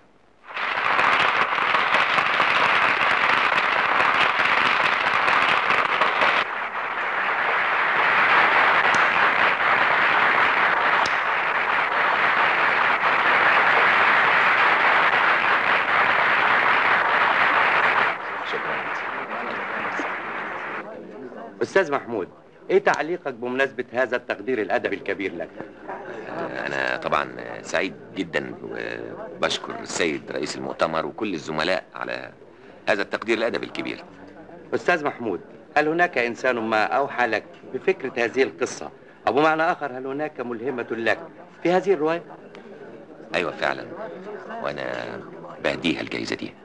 أستاذ محمود إيه تعليقك بمناسبة هذا التقدير الأدبي الكبير لك؟ أنا طبعا سعيد جدا وبشكر السيد رئيس المؤتمر وكل الزملاء على هذا التقدير الأدبي الكبير أستاذ محمود هل هناك إنسان ما أوحى لك بفكرة هذه القصة أو بمعنى آخر هل هناك ملهمة لك في هذه الرواية؟ أيوة فعلا وأنا بهديها الجايزة دي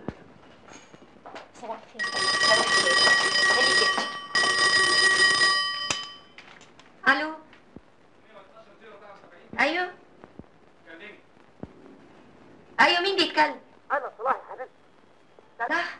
الو ايوه ايوه مين بيتكلم انا صلاح يا حبيبتي صلاح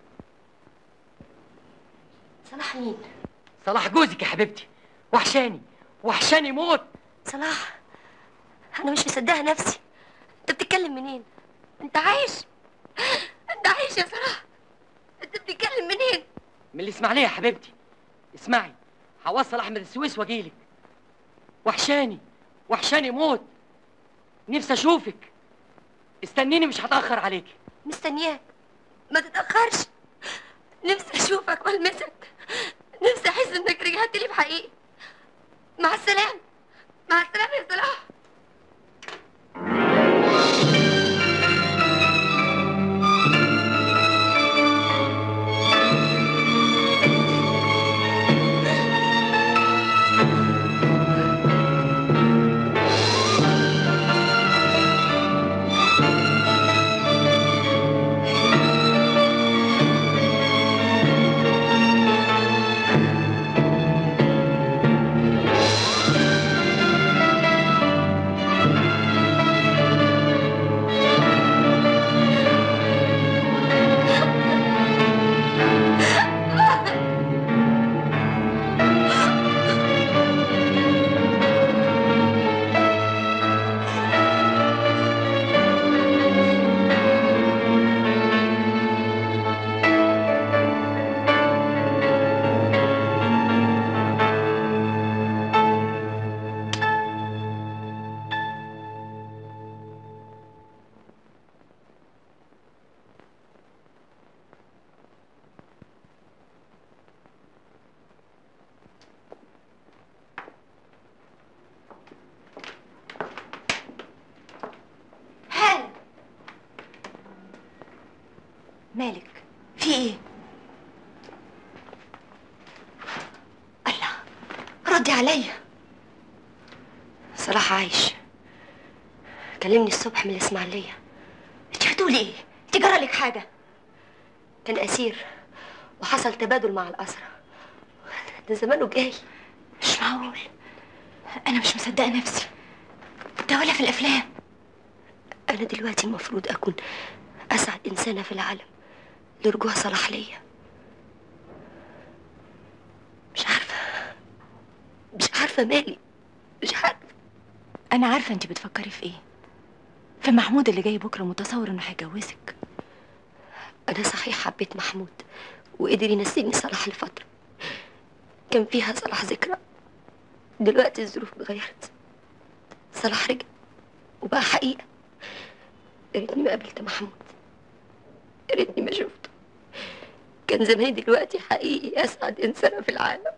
صلاح مين صلاح جوزك يا حبيبتي وحشاني وحشاني موت صلاح انا مش مصدقه نفسي انت بتتكلم منين انت عايش انت عايش يا صلاح انت بتتكلم منين من الاسماعيليه يا حبيبتي اسمعي هوصل احمد السويس واجيلك وحشاني وحشاني موت نفسي اشوفك استنيني مش هتاخر عليكي مستنياك ما تتاخرش نفسي اشوفك والمسك نفسي احس انك رجعت لي بحقيقي مع السلامه مع السلامه يا صلاح في ايه الله ردي عليا صلاح عايش كلمني الصبح من الاسماعيليه انت بتقولي ايه انت جرى لك حاجه كان اسير وحصل تبادل مع الاسرى ده زمانه جاي مش معقول انا مش مصدقه نفسي ده ولا في الافلام انا دلوقتي المفروض اكون اسعد انسانه في العالم لرجوع صلاح ليا مش عارفه مش عارفه مالي مش عارفه انا عارفه انت بتفكري في ايه في محمود اللي جاي بكره متصور انه هيجوزك انا صحيح حبيت محمود وقدر ينسيني صلاح لفتره كان فيها صلاح ذكرى دلوقتي الظروف اتغيرت صلاح رجع وبقى حقيقه يا ريتني ما قابلت محمود يا ريتني ما شفته كان زماني دلوقتي حقيقي اسعد انسانه في العالم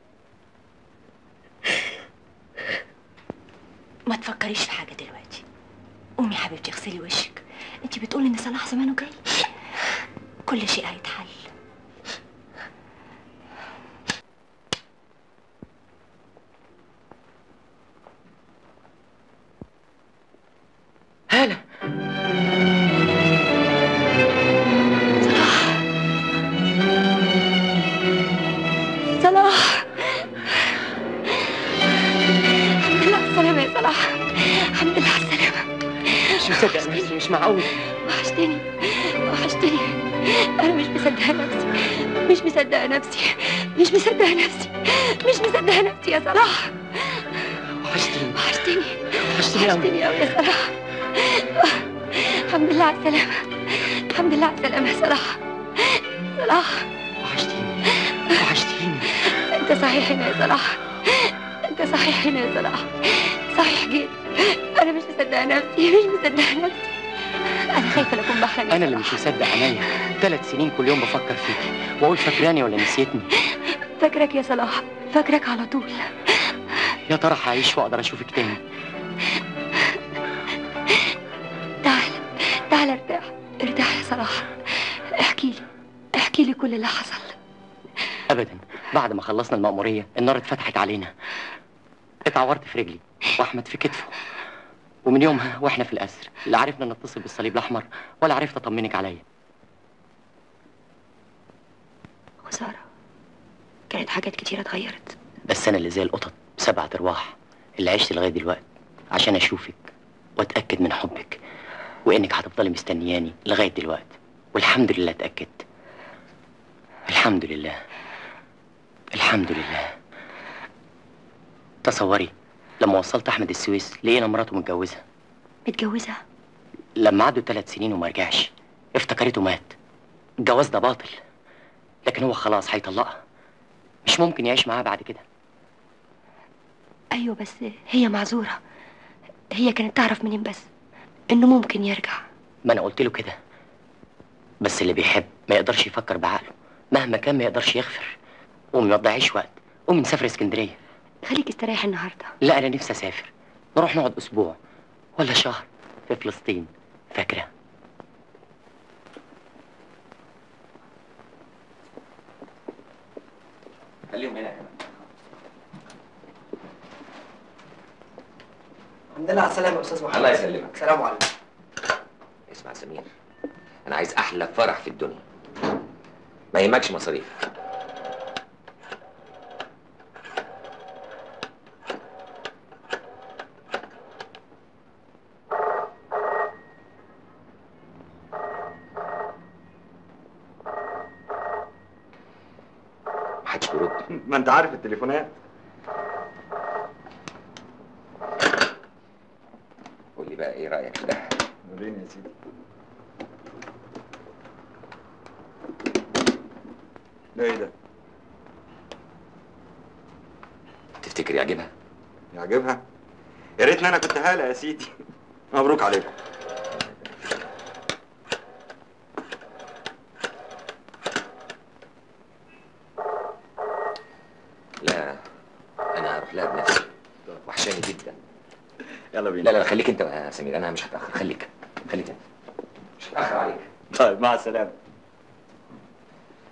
ما تفكريش في حاجه دلوقتي قومي يا حبيبتي اغسلي وشك انت بتقولي ان صلاح زمانه جاي كل شيء هيتحل هلا صلاح الحمد لله على السلامة يا صلاح الحمد لله على السلامة مش مصدق نفسي مش معقول وحشتني وحشتني أنا مش مصدقة نفسي مش مصدقة نفسي مش مصدقة نفسي مش مصدقة نفسي يا صلاح وحشتني وحشتني وحشتني قوي وحشتني أوي يا صلاح الحمد لله على السلامة الحمد لله على السلامة يا صلاح صلاح وحشتيني وحشتيني أنت صحيح هنا يا صلاح أنت صحيح هنا يا صلاح صحيح جيت أنا مش مصدقة نفسي مش مصدقة نفسي أنا خايفة لا أكون بحلم يا انا اللي مش مصدق عينيا ثلاث سنين كل يوم بفكر فيكي واقول فاكراني ولا نسيتني فاكرك يا صلاح فاكرك على طول يا ترى هعيش واقدر اشوفك تاني تعال تعال ارتاح ارتاح يا صلاح احكي لي احكي لي كل اللي حصل ابدا بعد ما خلصنا المأمورية النار اتفتحت علينا اتعورت في رجلي واحمد في كتفه ومن يومها واحنا في الاسر لا عرفنا نتصل بالصليب الاحمر ولا عرفت اطمنك عليا خسارة كانت حاجات كتيرة اتغيرت بس انا اللي زي القطط بسبعة ارواح اللي عشت لغايه دلوقتي عشان اشوفك واتاكد من حبك وانك هتفضلي مستنياني لغايه دلوقتي والحمد لله اتاكدت الحمد لله الحمد لله تصوري لما وصلت احمد السويس لقينا مراته متجوزه متجوزة لما عدوا ثلاث سنين وما رجعش افتكرته مات الجواز ده باطل لكن هو خلاص هيطلقها مش ممكن يعيش معاها بعد كده ايوه بس هي معذورة هي كانت تعرف منين بس انه ممكن يرجع ما انا قلت له كده بس اللي بيحب ما يقدرش يفكر بعقله مهما كان ما يقدرش يغفر قومي ما تضيعيش وقت قومي نسافر اسكندريه خليك استريح النهاردة لا انا نفسي اسافر نروح نقعد اسبوع ولا شهر في فلسطين فاكره خليهم هنا كمان الحمد لله على السلامة يا أستاذ محمد الله يسلمك سلام عليكم اسمع يا سمير انا عايز احلى فرح في الدنيا ما يهمكش مصاريف محدش بيرد ما انت عارف التليفونات قول لي بقى ايه رايك في ده وريني يا سيدي ده ايه ده؟ تفتكر يعجبها يعجبها؟ يا ريتني انا كنت هالة يا سيدي مبروك عليكم لا انا هروح لها بنفسي وحشاني جدا يلا بينا لا لا خليك انت بقى يا سمير انا مش هتاخر خليك خليك انت مش هتاخر عليك طيب مع السلامة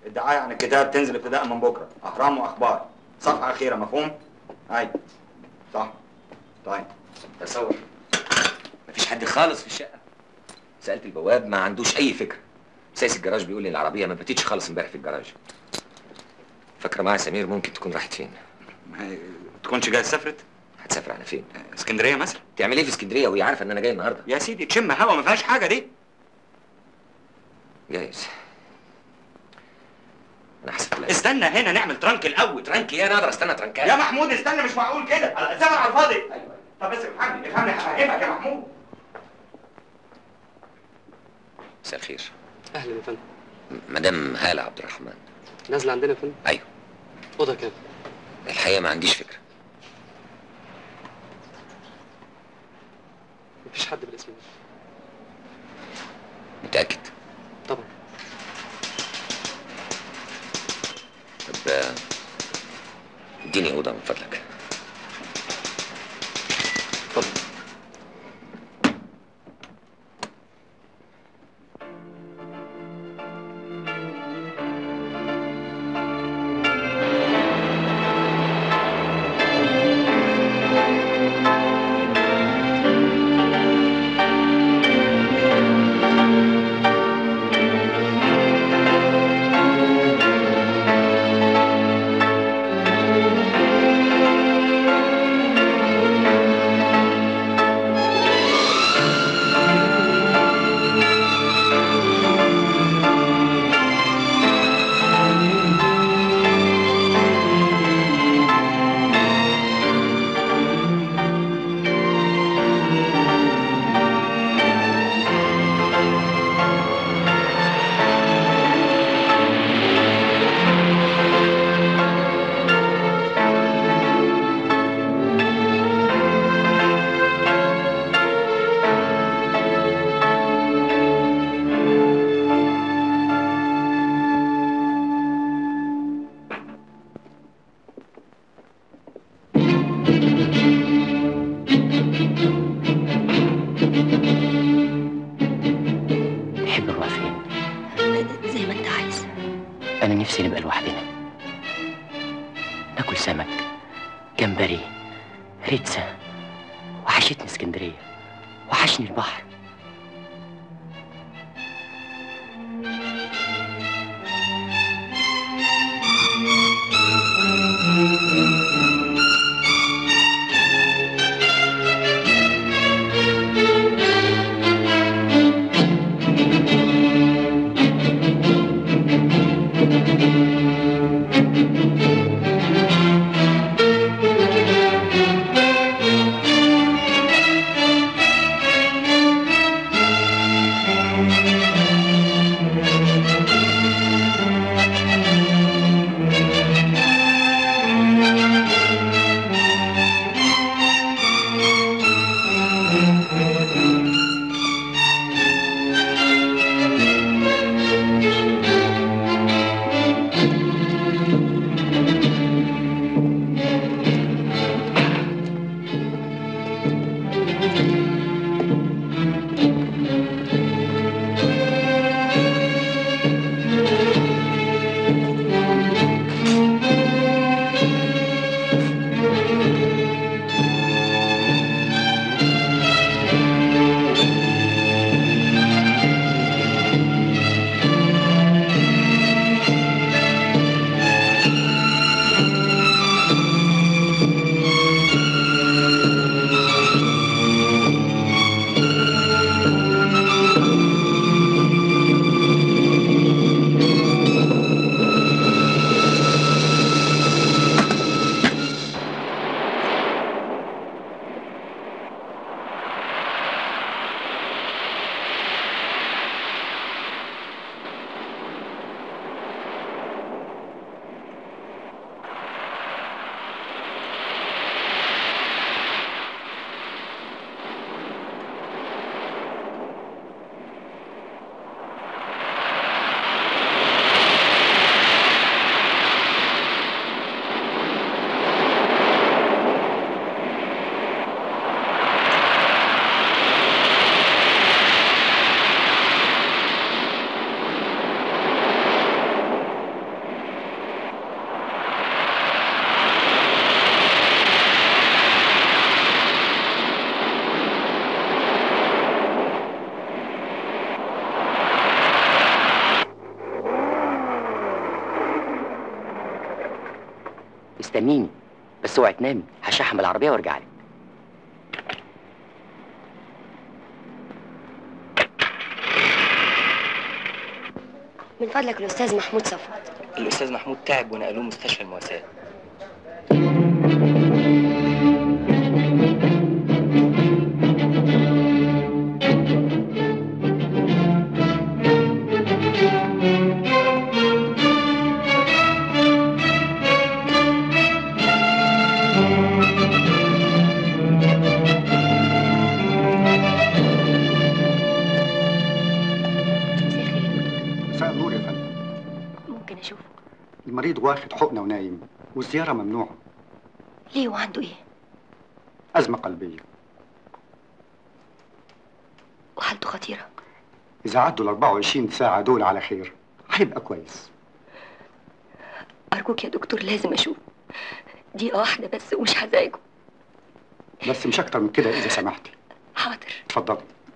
الدعايه عن الكتاب تنزل ابتداء من بكره اهرام واخبار صفحه اخيره مفهوم ايوه صح طيب تصور مفيش حد خالص في الشقه سالت البواب ما عندوش اي فكره سايس الجراج بيقول لي العربيه ما باتتش خالص امبارح في الجراج فاكره معايا سمير ممكن تكون راحت فين ما تكونش جاي سافرت هتسافر على فين اسكندريه مثلا تعمل ايه في اسكندريه وهي عارفه ان انا جاي النهارده يا سيدي تشم هوا ما فيهاش حاجه دي جايز انا حسب لها استنى هنا نعمل ترانك الاول ترانك ايه انا اقدر استنى ترانكات يا محمود استنى مش معقول كده سافر على الفاضي ايوه طب بس افهمني افهمني هفهمك يا محمود مساء الخير اهلا يا فندم م- مدام هاله عبد الرحمن نازله عندنا يا فندم ايوه اوضه كام الحقيقه ما عنديش فكره مفيش حد بالاسم ده متاكد طبعا طب آه، اديني اوضه من فضلك اتفضل تحب نروح فين زي ما انت عايز انا نفسي نبقى لوحدنا ناكل سمك جمبري ريتزا وحشتني اسكندريه وحشني البحر استنيني بس اوعي تنامي هشحم العربيه وارجع لك من فضلك الاستاذ محمود صفوت الاستاذ محمود تعب ونقلوه مستشفى المواساة مساء النور يا فندم ممكن اشوفه المريض واخد حقنه ونايم والزياره ممنوعه ليه وعنده ايه ازمه قلبيه وحالته خطيره اذا عدوا ال 24 ساعه دول على خير هيبقى كويس ارجوك يا دكتور لازم اشوفه دقيقه واحده بس ومش هزعجه بس مش اكتر من كده اذا سمحتي حاضر اتفضلي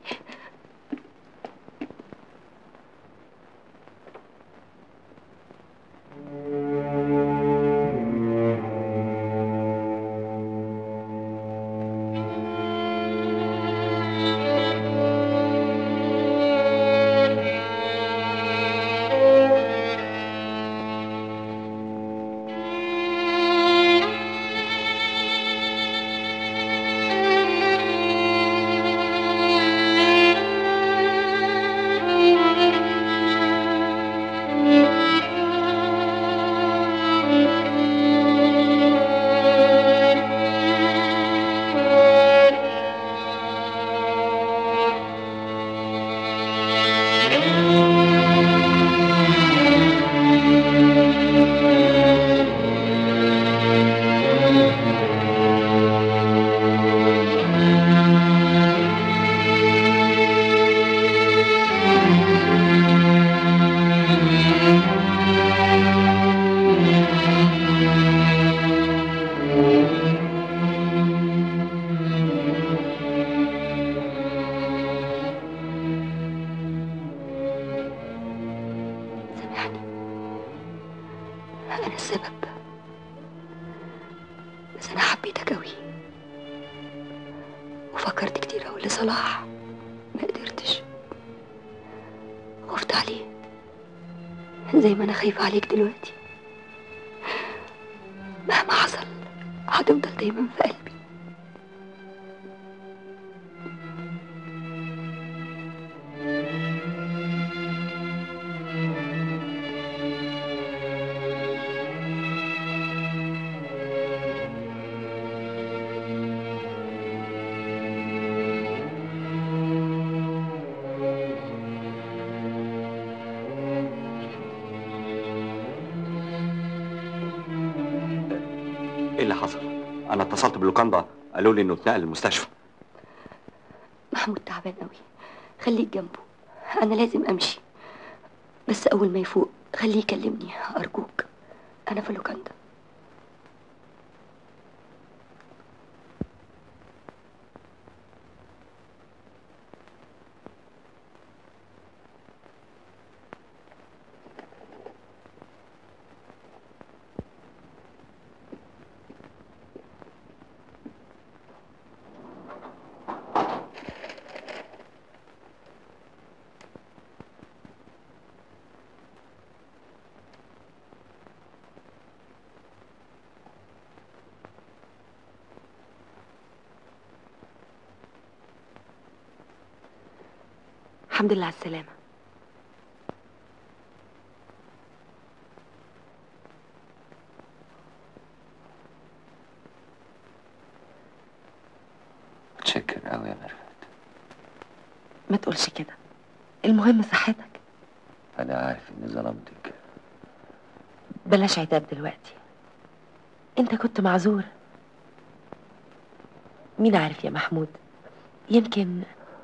سامحني انا السبب بس انا حبيتك قوي وفكرت كتير قوي لصلاح ما قدرتش خفت عليه زي ما انا خايفه عليك دلوقتي مهما حصل هتفضل دايما في قلبي ايه اللي حصل؟ انا اتصلت باللوكاندا قالوا لي انه اتنقل المستشفى محمود تعبان قوي خليك جنبه انا لازم امشي بس اول ما يفوق خليه يكلمني ارجوك انا في لوكاندا الحمد لله على السلامه متشكر قوي يا ميرفت ما تقولش كده المهم صحتك انا عارف اني ظلمتك بلاش عتاب دلوقتي انت كنت معذور مين عارف يا محمود يمكن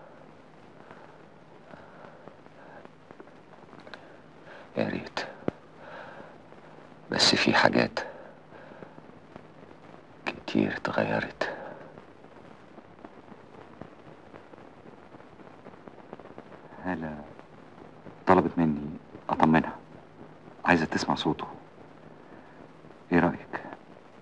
يا ريت بس في حاجات كتير اتغيرت هالة طلبت مني أطمنها عايزة تسمع صوته إيه رأيك؟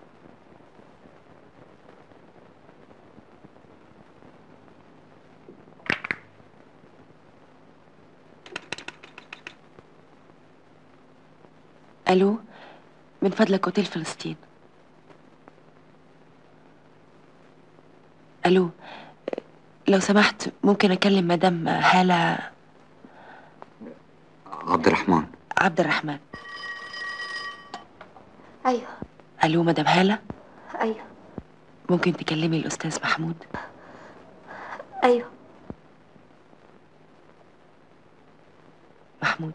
الو من فضلك اوتيل فلسطين الو لو سمحت ممكن اكلم مدام هالة عبد الرحمن عبد الرحمن ايوه الو مدام هالة ايوه ممكن تكلمي الاستاذ محمود ايوه محمود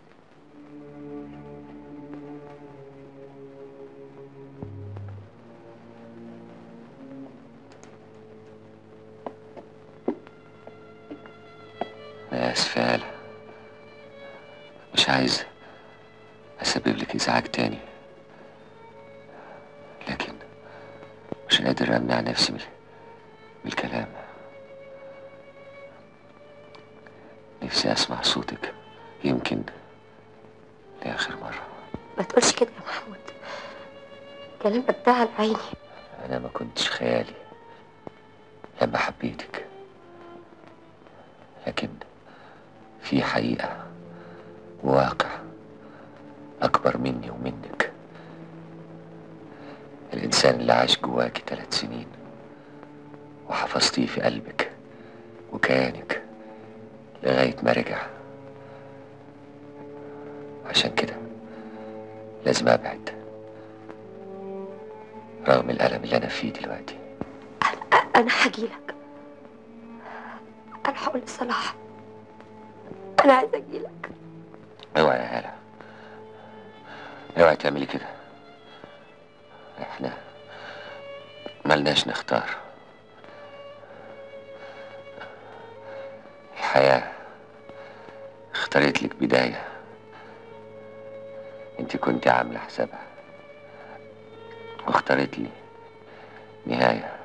أنا آسف يا هالة مش عايز أسبب لك إزعاج تاني لكن مش قادر أمنع نفسي من من الكلام نفسي أسمع صوتك يمكن لآخر مرة ما تقولش كده يا محمود كلامك ده على عيني أنا ما كنتش خيالي لما حبيتك لكن في حقيقة وواقع أكبر مني ومنك الإنسان اللي عاش جواكي ثلاث سنين وحفظتيه في قلبك وكيانك لغاية ما رجع عشان كده لازم أبعد رغم الألم اللي أنا فيه دلوقتي انا هجيلك انا هقول لصلاح انا عايزه اجيلك اوعي يا هالة اوعي تعملي كده احنا ملناش نختار الحياة اختارت لك بداية انت كنت عاملة حسابها واختارت لي نهاية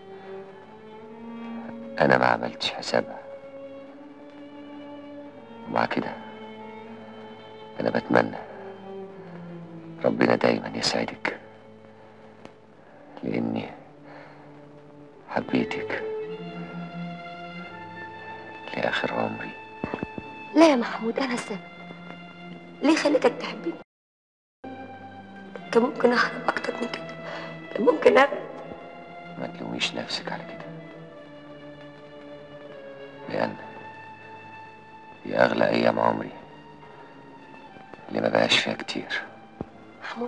انا ما عملتش حسابها ومع كده أنا بتمنى ربنا دايما يسعدك لأني حبيتك لآخر عمري لا يا محمود انا السبب ليه خليتك تحبني كان ممكن اهرب اكتر من كده كان ممكن ابعد ما تلوميش نفسك على كده لأن دي أغلى أيام عمري اللي ما بقاش فيها كتير محمود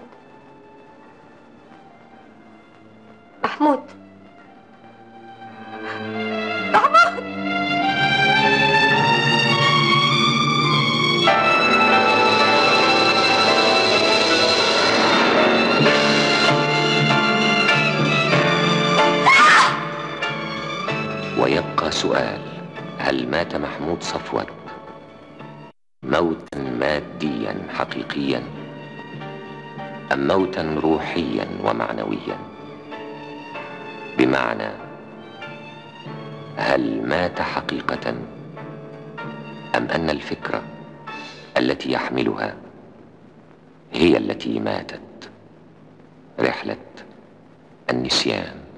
محمود محمود ويبقى سؤال هل مات محمود صفوت موتا ماديا حقيقيا ام موتا روحيا ومعنويا بمعنى هل مات حقيقه ام ان الفكره التي يحملها هي التي ماتت رحله النسيان